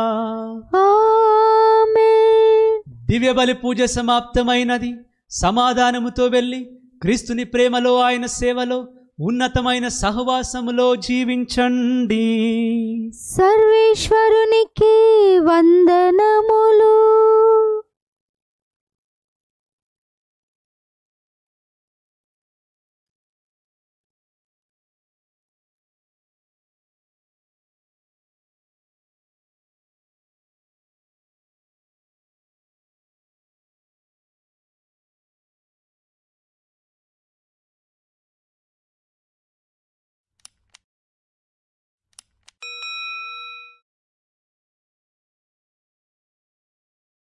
ఆమేన్. దివ్య బలి పూజ సమాప్తమైనది సమాధానముతో వెళ్ళి క్రీస్తుని ప్రేమలో ఆయన సేవలో ఉన్నతమైన సహవాసములో జీవించండి సర్వేశ్వరునికి వందన